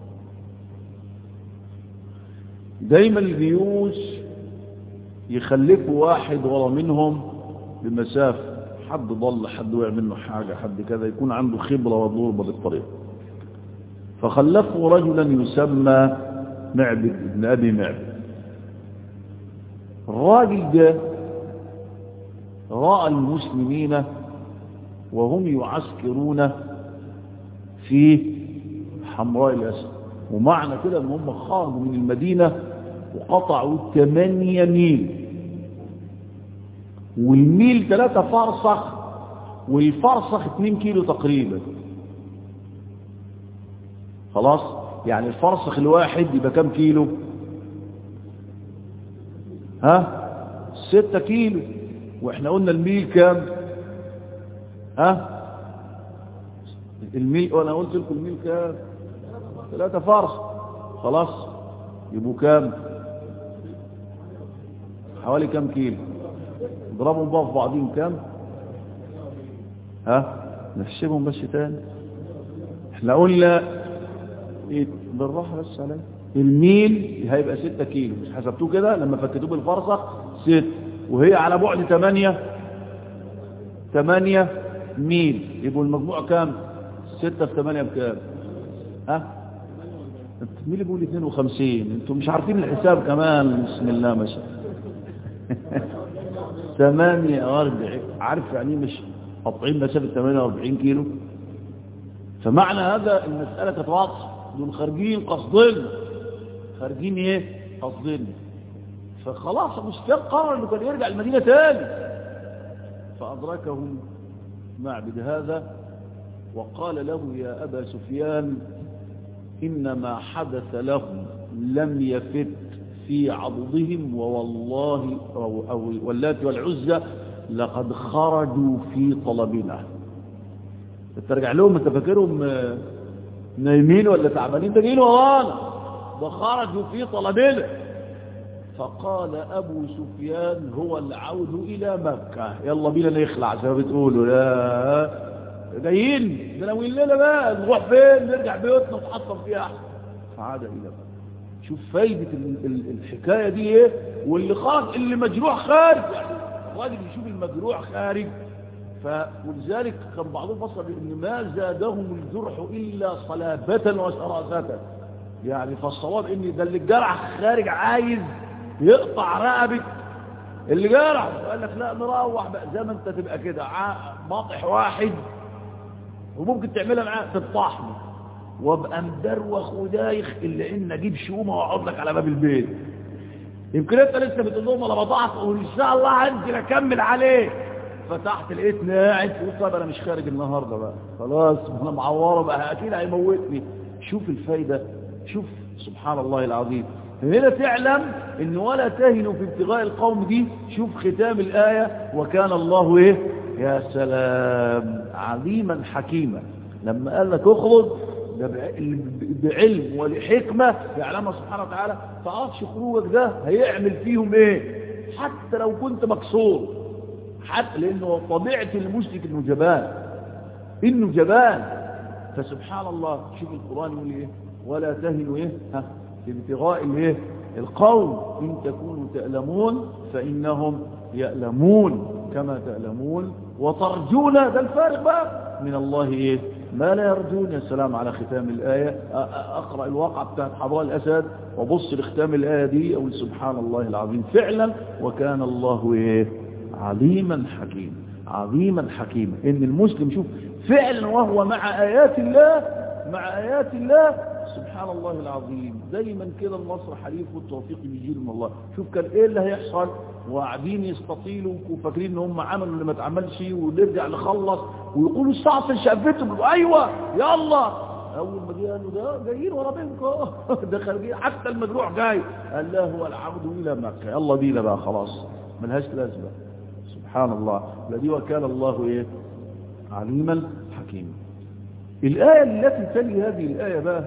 دايما الجيوش يخلفوا واحد ورا منهم بمسافة حد ضل حد وقع منه حاجة حد كذا يكون عنده خبرة وضربة بالطريق فخلفوا رجلا يسمى معبد ابن أبي معبد الراجل ده رأى المسلمين وهم يعسكرون في حمراء الأسد ومعنى كده ان هم خرجوا من المدينة وقطعوا 8 ميل والميل 3 فرسخ والفرسخ 2 كيلو تقريبا خلاص يعني الفرسخ الواحد يبقى كم كيلو ها ستة كيلو واحنا قلنا الميل كام ها الميل وانا قلت لكم الميل كام ثلاثة فرس خلاص يبقوا كام حوالي كام كيلو اضربهم بقى في بعضهم كام ها نحسبهم بس تاني احنا قلنا ايه بالراحة بس عليا الميل هيبقى ستة كيلو مش حسبتوه كده لما فكتوه بالفرصة ست وهي على بعد تمانية تمانية ميل يبقوا المجموع كام ستة في تمانية بكام ها مين اللي بيقول 52 انتوا مش عارفين الحساب كمان بسم الله ما شاء 48 عارف يعني مش قاطعين مسافه 48 كيلو فمعنى هذا المساله كانت واضحه دول خارجين قصدين خارجين ايه قصدين فخلاص المشكله قرر انه كان يرجع المدينه تاني فادركهم معبد هذا وقال له يا ابا سفيان إنما حدث لهم لم يفت في عضدهم ووالله أو, أو واللات والعزة لقد خرجوا في طلبنا ترجع لهم انت فاكرهم نايمين ولا تعبانين ده جايين ورانا ده خرجوا في طلبنا فقال أبو سفيان هو العود إلى مكة يلا بينا نخلع زي ما بتقولوا لا جايين ده ناويين لنا بقى نروح فين نرجع بيوتنا نتحطم فيها احسن فعاد إلى مكة شوف فايدة الحكاية دي ايه واللي خارج اللي مجروح خارج يعني الراجل يشوف المجروح خارج فولذلك كان بعضهم فصل ان ما زادهم الجرح الا صلابة وسراسة يعني فالصواب ان ده اللي الجرح خارج عايز يقطع رقبة اللي جرح قال لك لا نروح بقى زي ما انت تبقى كده ماطح واحد وممكن تعملها معاه تطحني وابقى مدروخ ودايخ الا ان اجيب شومه واقعد لك على باب البيت يمكن انت لسه بتقول لهم انا بضعف وان شاء الله هنزل اكمل عليه فتحت لقيتني قاعد قلت طب انا مش خارج النهارده بقى خلاص انا معوره بقى اكيد هيموتني شوف الفايده شوف سبحان الله العظيم هنا تعلم ان ولا تهنوا في ابتغاء القوم دي شوف ختام الايه وكان الله ايه يا سلام عليما حكيما لما قال لك اخرج ده بعلم ولحكمة يعلمها سبحانه وتعالى تعرفش خروجك ده هيعمل فيهم ايه حتى لو كنت مكسور حتى لانه طبيعة المشرك انه جبان انه جبان فسبحان الله شوف القرآن يقول ايه ولا تهنوا ايه ها في ابتغاء الايه القوم ان تكونوا تألمون فانهم يألمون كما تألمون وترجون ده الفارق بقى من الله ايه ما لا يرجون يا سلام على ختام الآية أقرأ الواقع بتاعت حضراء الأسد وبص لختام الآية دي أقول سبحان الله العظيم فعلا وكان الله إيه عليما حكيما عظيما حكيما إن المسلم شوف فعلا وهو مع آيات الله مع آيات الله سبحان الله العظيم دايما كده النصر حليف والتوفيق بيجي من الله شوف كان ايه اللي هيحصل وقاعدين يستطيلوا وفاكرين ان هم عملوا اللي ما اتعملش ونرجع نخلص ويقولوا الساعه شقفتهم ايوه يلا اول ما جه قالوا ده جايين ورا بينكم ده خارجين حتى المجروح جاي قال لا هو العبد الى مكه يلا بينا بقى خلاص ملهاش لازمه سبحان الله الذي وكان الله ايه عليما حكيما الايه التي تلي هذه الايه بقى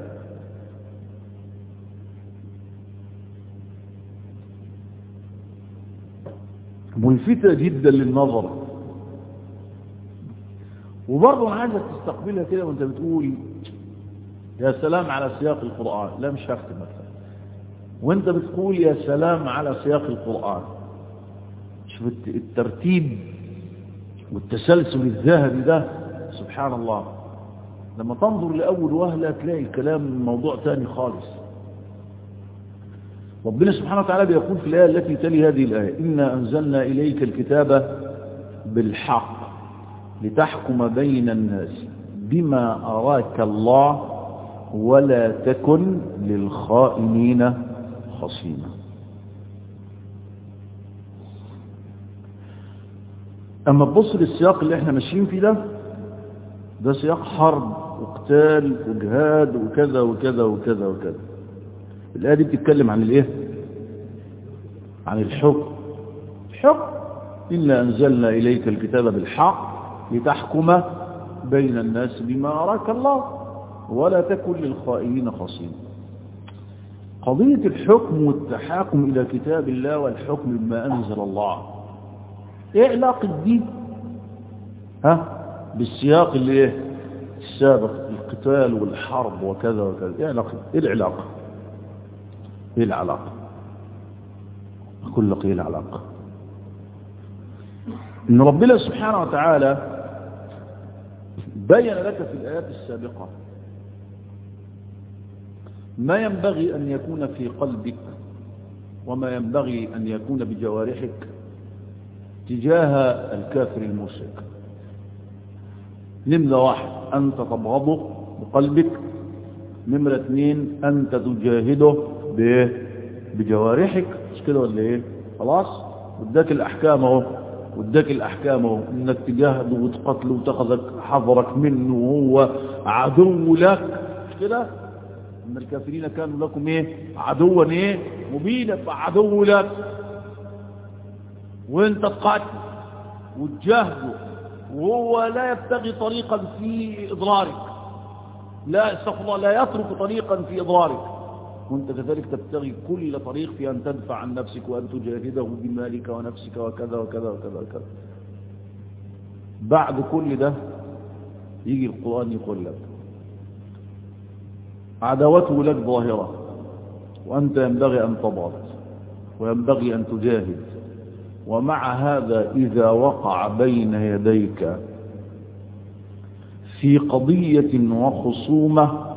ملفتة جدا للنظر وبرضه انا عايزك تستقبلها كده وانت بتقول يا سلام على سياق القرآن لا مش هختم مثلا وانت بتقول يا سلام على سياق القرآن شوف الترتيب والتسلسل الذهبي ده سبحان الله لما تنظر لأول وهلة تلاقي الكلام موضوع تاني خالص ربنا سبحانه وتعالى بيقول في الآية التي تلي هذه الآية إنا أنزلنا إليك الكتاب بالحق لتحكم بين الناس بما أراك الله ولا تكن للخائنين خصيما أما تبص للسياق اللي احنا ماشيين فيه ده ده سياق حرب وقتال وجهاد وكذا وكذا وكذا وكذا الآية دي بتتكلم عن الايه عن الحكم الحكم إنا أنزلنا إليك الكتاب بالحق لتحكم بين الناس بما أراك الله ولا تكن للخائنين خصيما قضية الحكم والتحاكم إلى كتاب الله والحكم بما أنزل الله إيه علاقة دي ها بالسياق اللي إيه السابق القتال والحرب وكذا وكذا إيه علاقة إيه العلاقة إيه العلاقة أقول لك إيه العلاقة إن ربنا سبحانه وتعالى بين لك في الآيات السابقة ما ينبغي أن يكون في قلبك وما ينبغي أن يكون بجوارحك تجاه الكافر المشرك نمرة واحد أنت تبغضه بقلبك نمرة اثنين أنت تجاهده بجوارحك مش كده ولا ايه خلاص وداك الأحكام اهو وداك الأحكام اهو انك تجاهده وتقتله وتاخذك حذرك منه وهو عدو لك مش كده ان الكافرين كانوا لكم ايه عدوا ايه مبينا فعدو لك وانت تقاتل وتجاهده وهو لا يبتغي طريقا في اضرارك لا استغفر الله لا يترك طريقا في اضرارك كنت كذلك تبتغي كل طريق في أن تدفع عن نفسك وأن تجاهده بمالك ونفسك وكذا وكذا وكذا وكذا بعد كل ده يجي القرآن يقول لك عداوته لك ظاهرة وأنت ينبغي أن تضغط وينبغي أن تجاهد ومع هذا إذا وقع بين يديك في قضية وخصومة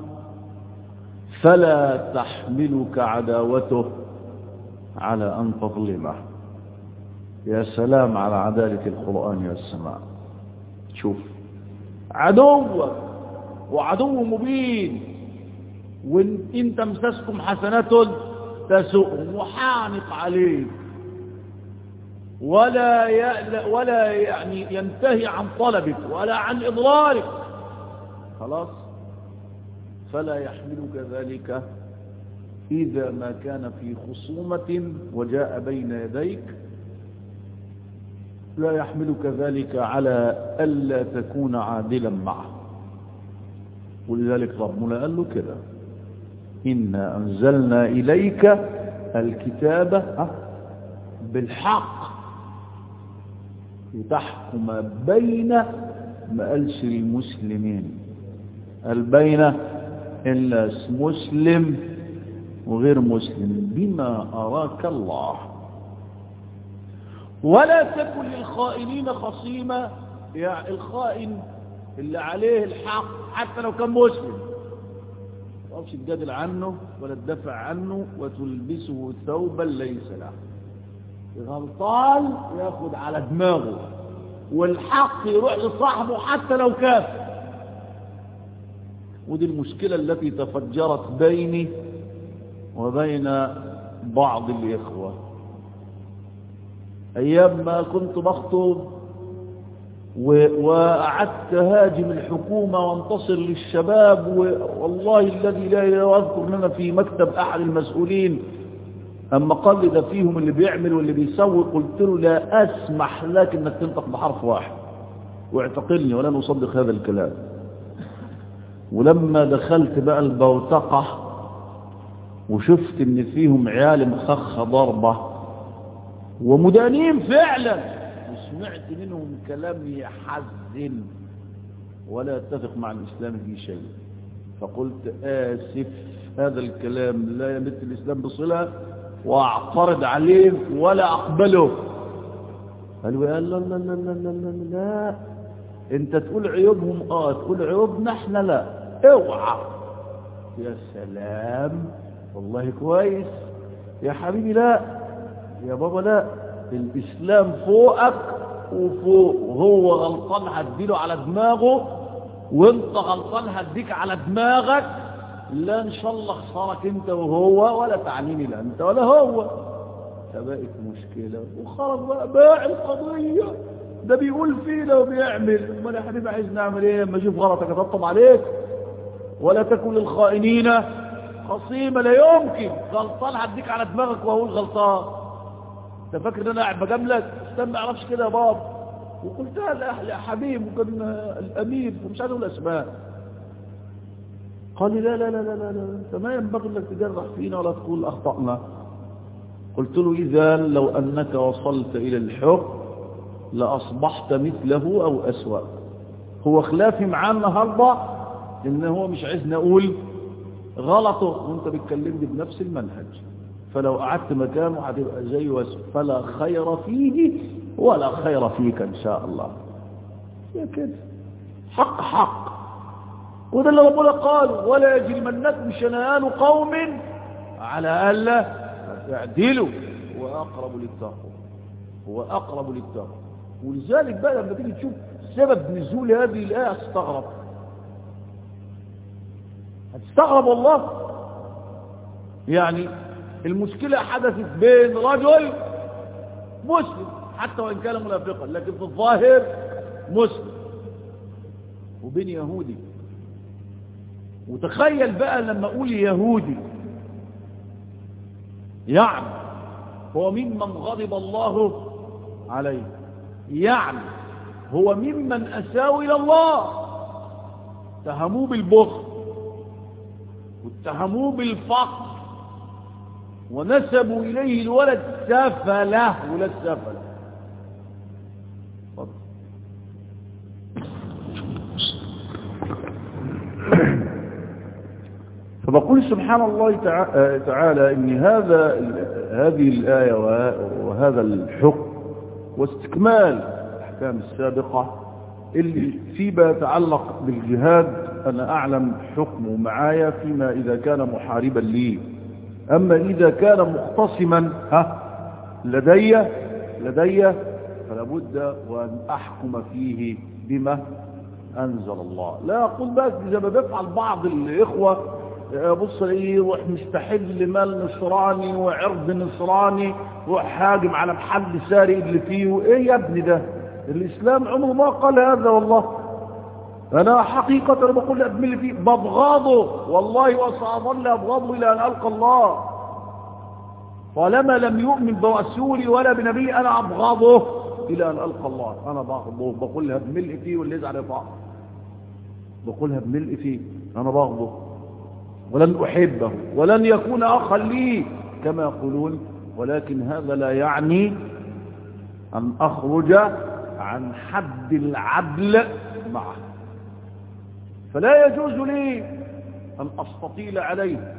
فلا تحملك عداوته على أن تظلمه يا سلام على عدالة القرآن والسماء شوف عدوك وعدو مبين وإن تمسسكم حسنة تسؤهم وحانق عليه ولا ولا يعني ينتهي عن طلبك ولا عن إضرارك خلاص فلا يحملك ذلك إذا ما كان في خصومة وجاء بين يديك لا يحملك ذلك على ألا تكون عادلا معه ولذلك ربنا قال له كده إنا أنزلنا إليك الكتاب بالحق لتحكم بين ما قالش المسلمين البين إلا مسلم وغير مسلم بما أراك الله ولا تكن للخائنين خصيما يعني الخائن اللي عليه الحق حتى لو كان مسلم ما تقفش تجادل عنه ولا تدافع عنه وتلبسه ثوبا ليس له غلطان ياخد على دماغه والحق يروح لصاحبه حتى لو كافر ودي المشكلة التي تفجرت بيني وبين بعض الإخوة أيام ما كنت بخطب وقعدت هاجم الحكومة وانتصر للشباب والله الذي لا يذكر لنا في مكتب أحد المسؤولين أما قال لي ده فيهم اللي بيعمل واللي بيسوي قلت له لا أسمح لك أنك تنطق بحرف واحد واعتقلني ولن أصدق هذا الكلام ولما دخلت بقى البوتقة وشفت ان فيهم عيال مخخة ضربة ومدانين فعلا وسمعت منهم كلام يحزن ولا اتفق مع الإسلام في شيء فقلت آسف هذا الكلام لا يمت الإسلام بصلة واعترض عليه ولا أقبله قالوا يا لا لا لا لا لا لا لا انت تقول عيوبهم اه تقول عيوبنا احنا لا اوعى يا سلام والله كويس يا حبيبي لا يا بابا لا الاسلام فوقك وفوق هو غلطان هديله على دماغه وانت غلطان هديك على دماغك لا ان شاء الله خسارك انت وهو ولا تعنيني لا انت ولا هو فبقت مشكلة وخرج بقى باع القضية ده بيقول فينا وبيعمل امال يا حبيبي عايز نعمل ايه اما اشوف غلطك اطبطب عليك ولا تكن للخائنين خصيمة لا يمكن غلطان هديك على دماغك وهقول غلطان انت فاكر ان انا قاعد بجاملك استنى ما اعرفش كده يا بابا وقلتها لاهل يا حبيب وكان الامير ومش عايز اقول اسماء قال لي لا لا لا لا لا لا انت ما ينبغي انك تجرح فينا ولا تقول اخطأنا قلت له اذا لو انك وصلت الى الحكم لأصبحت مثله أو أسوأ هو خلافي معاه النهاردة إن هو مش عايزني أقول غلطه وانت بتكلمني بنفس المنهج فلو قعدت مكانه هتبقى زي واسوء فلا خير فيه ولا خير فيك إن شاء الله يا كده حق حق وده اللي ربنا قال ولا يجرمنكم شنآن قوم على ألا تعدلوا وأقرب للتقوى هو أقرب للتقوى ولذلك بقى لما تيجي تشوف سبب نزول هذه الآية هتستغرب هتستغرب والله يعني المشكلة حدثت بين رجل مسلم حتى وإن كان منافقا لكن في الظاهر مسلم وبين يهودي وتخيل بقى لما أقول يهودي يعني هو ممن غضب الله عليه يعني هو ممن أساءوا إلى الله تهموه بالبخل واتهموه بالفقر ونسبوا إليه الولد سفله ولد سفله اتفضل. فبقول سبحان الله تع- آه تعالى ان هذا هذه الآية وه- وهذا الحكم واستكمال الأحكام السابقة اللي فيما يتعلق بالجهاد أنا أعلم حكمه معايا فيما إذا كان محاربا لي أما إذا كان مختصما ها لدي لدي فلا بد وأن أحكم فيه بما أنزل الله لا أقول بس زي ما بيفعل بعض الإخوة آه، بص ايه روح مستحل مال نصراني وعرض نصراني روح هاجم على محل سارق اللي فيه ايه يا ابني ده الاسلام عمره ما قال هذا والله انا حقيقة انا بقول لابن اللي فيه ببغضه والله وسأظل ابغضه الى ان القى الله طالما لم يؤمن برسولي ولا بنبي انا ابغضه الى ان القى الله انا بغضه بقولها بملء فيه واللي يزعل يطاع بقولها بملء فيه انا بغضه ولن أحبه ولن يكون أخا لي كما يقولون ولكن هذا لا يعني أن أخرج عن حد العدل معه فلا يجوز لي أن أستطيل عليه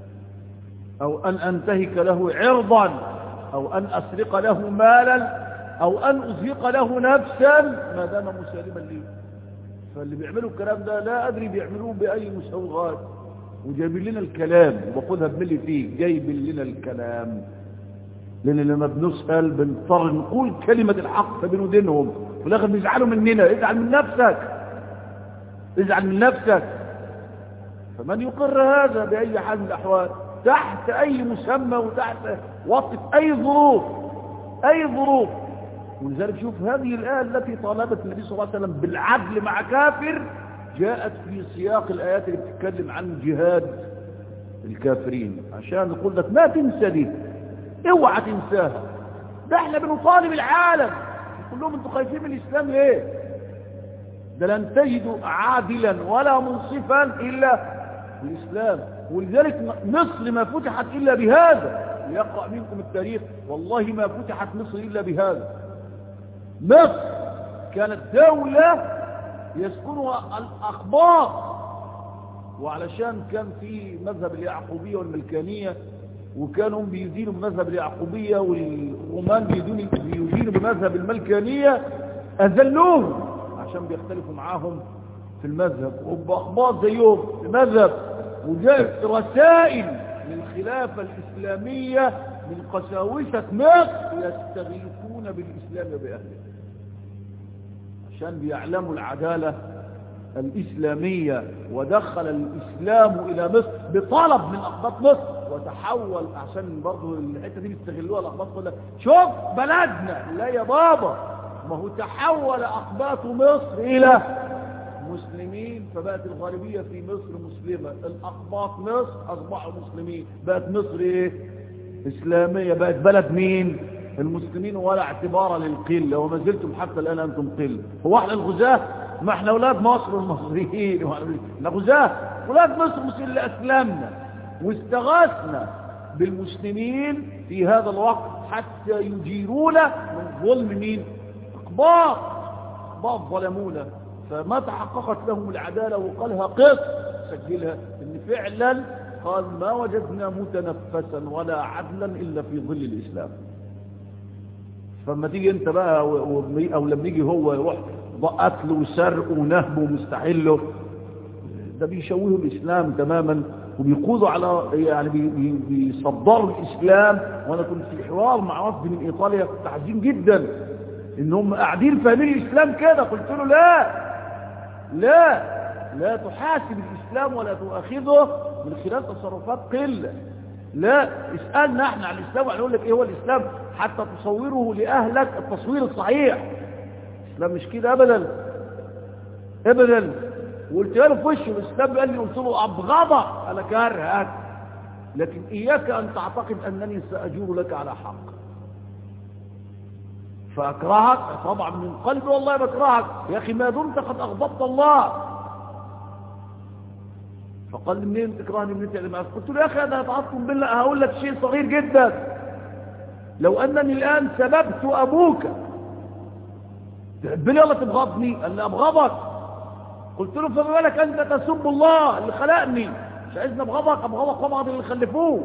أو أن أنتهك له عرضا أو أن أسرق له مالا أو أن أزهق له نفسا ما دام مسالما لي فاللي بيعملوا الكلام ده لا أدري بيعملوه بأي مسوغات وجايبين لنا الكلام وباخدها بملي فيه جايبين لنا الكلام لان لما بنسال بنضطر نقول كلمه الحق فبندينهم في الاخر بيزعلوا مننا ازعل من نفسك ازعل من نفسك فمن يقر هذا باي حال من الاحوال تحت اي مسمى وتحت وصف اي ظروف اي ظروف ولذلك شوف هذه الايه التي طالبت النبي صلى الله عليه وسلم بالعدل مع كافر جاءت في سياق الآيات اللي بتتكلم عن جهاد الكافرين عشان نقول لك ما تنسى دي اوعى تنساها ده احنا بنطالب العالم نقول لهم انتوا خايفين من الاسلام ليه ده لن تجدوا عادلا ولا منصفا الا الاسلام ولذلك مصر ما فتحت الا بهذا ليقرأ منكم التاريخ والله ما فتحت مصر الا بهذا مصر كانت دولة يسكنها الأخبار وعلشان كان في مذهب اليعقوبية والملكانية وكانوا بيدينوا بمذهب اليعقوبية والرومان بيدينوا بيدينوا بمذهب الملكانية أذلوهم عشان بيختلفوا معاهم في المذهب وبأخبار زيهم في المذهب وجاءت رسائل من الخلافة الإسلامية من قساوسة مصر يستغيثون بالإسلام بأهله عشان بيعلموا العدالة الإسلامية ودخل الإسلام إلى مصر بطلب من أقباط مصر وتحول عشان برضو الحتة دي بيستغلوها الأقباط كلها شوف بلدنا لا يا بابا ما هو تحول أقباط مصر إلى مسلمين فبقت الغالبية في مصر مسلمة الأقباط مصر أصبحوا مسلمين بقت مصر إيه إسلامية بقت بلد مين المسلمين ولا اعتبار للقلة وما زلتم حتى الآن أنتم قلة هو احنا الغزاة ما احنا أولاد مصر المصريين احنا غزاة أولاد مصر المسلمين اللي أسلمنا واستغاثنا بالمسلمين في هذا الوقت حتى يجيرونا من ظلم مين أقباط أقباط ظلمونا فما تحققت لهم العدالة وقالها قط سجلها ان فعلا قال ما وجدنا متنفسا ولا عدلا إلا في ظل الإسلام فلما تيجي انت بقى او لما يجي هو يروح قتل وسرق ونهب ومستحله ده بيشوهوا الاسلام تماما وبيقودوا على يعني بي بيصدروا الاسلام وانا كنت في حوار مع وفد من ايطاليا كنت حزين جدا ان هم قاعدين فاهمين الاسلام كده قلت له لا لا لا تحاسب الاسلام ولا تؤاخذه من خلال تصرفات قله لا اسالنا احنا عن الاسلام وهنقول لك ايه هو الاسلام حتى تصوره لأهلك التصوير الصحيح الإسلام مش كده أبدا أبدا وقلت له في وشه الإسلام قال لي قلت له أبغضك أنا كارهك لكن إياك أن تعتقد أنني سأجور لك على حق فأكرهك طبعا من قلبي والله بكرهك يا أخي ما دمت قد أغضبت الله فقال لي منين تكرهني من تعلم قلت له يا أخي هذا يتعصب بالله هقول لك شيء صغير جدا لو أنني الآن سببت أبوك تحبني ولا تبغضني قال لي أبغضك قلت له فما بالك أنت تسب الله اللي خلقني مش عايزني أبغضك أبغضك وأبغض اللي خلفوه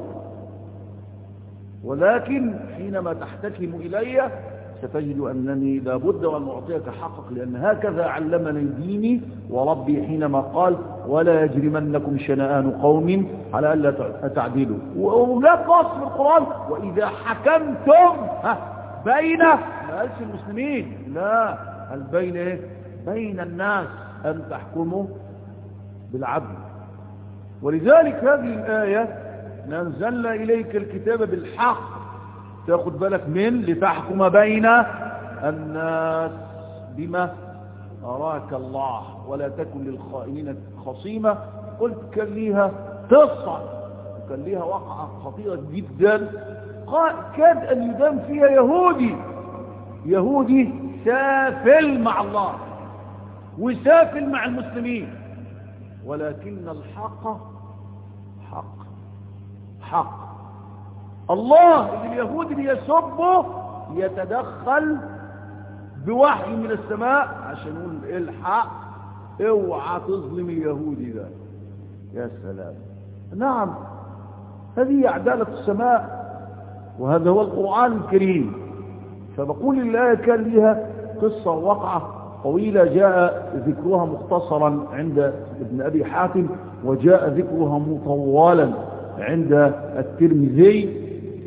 ولكن حينما تحتكم إلي ستجد أنني لابد وأن أعطيك حقك لأن هكذا علمني ديني وربي حينما قال ولا يجرمنكم شنآن قوم على ألا تعدلوا ولا قاص في القرآن وإذا حكمتم بين ما قالش المسلمين لا هل بين إيه؟ بين الناس أن تحكموا بالعدل ولذلك هذه الآية ننزلنا إليك الكتاب بالحق تاخد بالك من لتحكم بين الناس بما أراك الله ولا تكن للخائنين خصيمة قلت كان ليها قصة وكان ليها وقعة خطيرة جدا كاد أن يدام فيها يهودي يهودي سافل مع الله وسافل مع المسلمين ولكن الحق حق حق الله اللي اليهود بيسبه يتدخل بوحي من السماء عشان يقول الحق اوعى تظلم اليهودي ده يا سلام نعم هذه عدالة السماء وهذا هو القرآن الكريم فبقول الله كان لها قصة وقعة طويلة جاء ذكرها مختصرا عند ابن أبي حاتم وجاء ذكرها مطولا عند الترمذي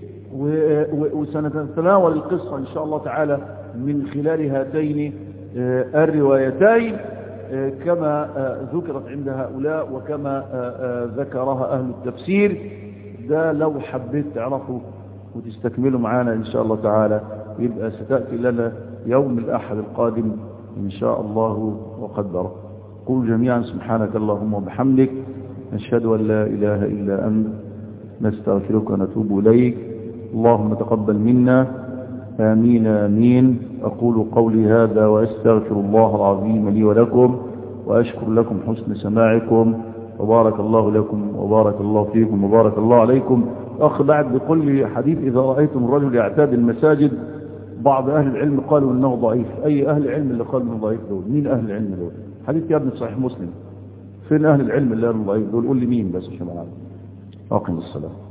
وسنتناول القصة إن شاء الله تعالى من خلال هاتين الروايتين كما ذكرت عند هؤلاء وكما ذكرها أهل التفسير ده لو حبيت تعرفوا وتستكملوا معانا إن شاء الله تعالى يبقى ستأتي لنا يوم الأحد القادم إن شاء الله وقدر قول جميعا سبحانك اللهم وبحمدك نشهد أن لا إله إلا أنت نستغفرك ونتوب إليك اللهم تقبل منا آمين آمين أقول قولي هذا وأستغفر الله العظيم لي ولكم وأشكر لكم حسن سماعكم وبارك الله لكم وبارك الله فيكم وبارك الله عليكم أخ بعد بكل لي حديث إذا رأيتم الرجل يعتاد المساجد بعض أهل العلم قالوا إنه ضعيف أي أهل العلم اللي قالوا إنه ضعيف دول مين أهل العلم دول حديث يا ابن صحيح مسلم فين أهل العلم اللي قالوا ضعيف دول قول لي مين بس عشان أعرف أقم الصلاة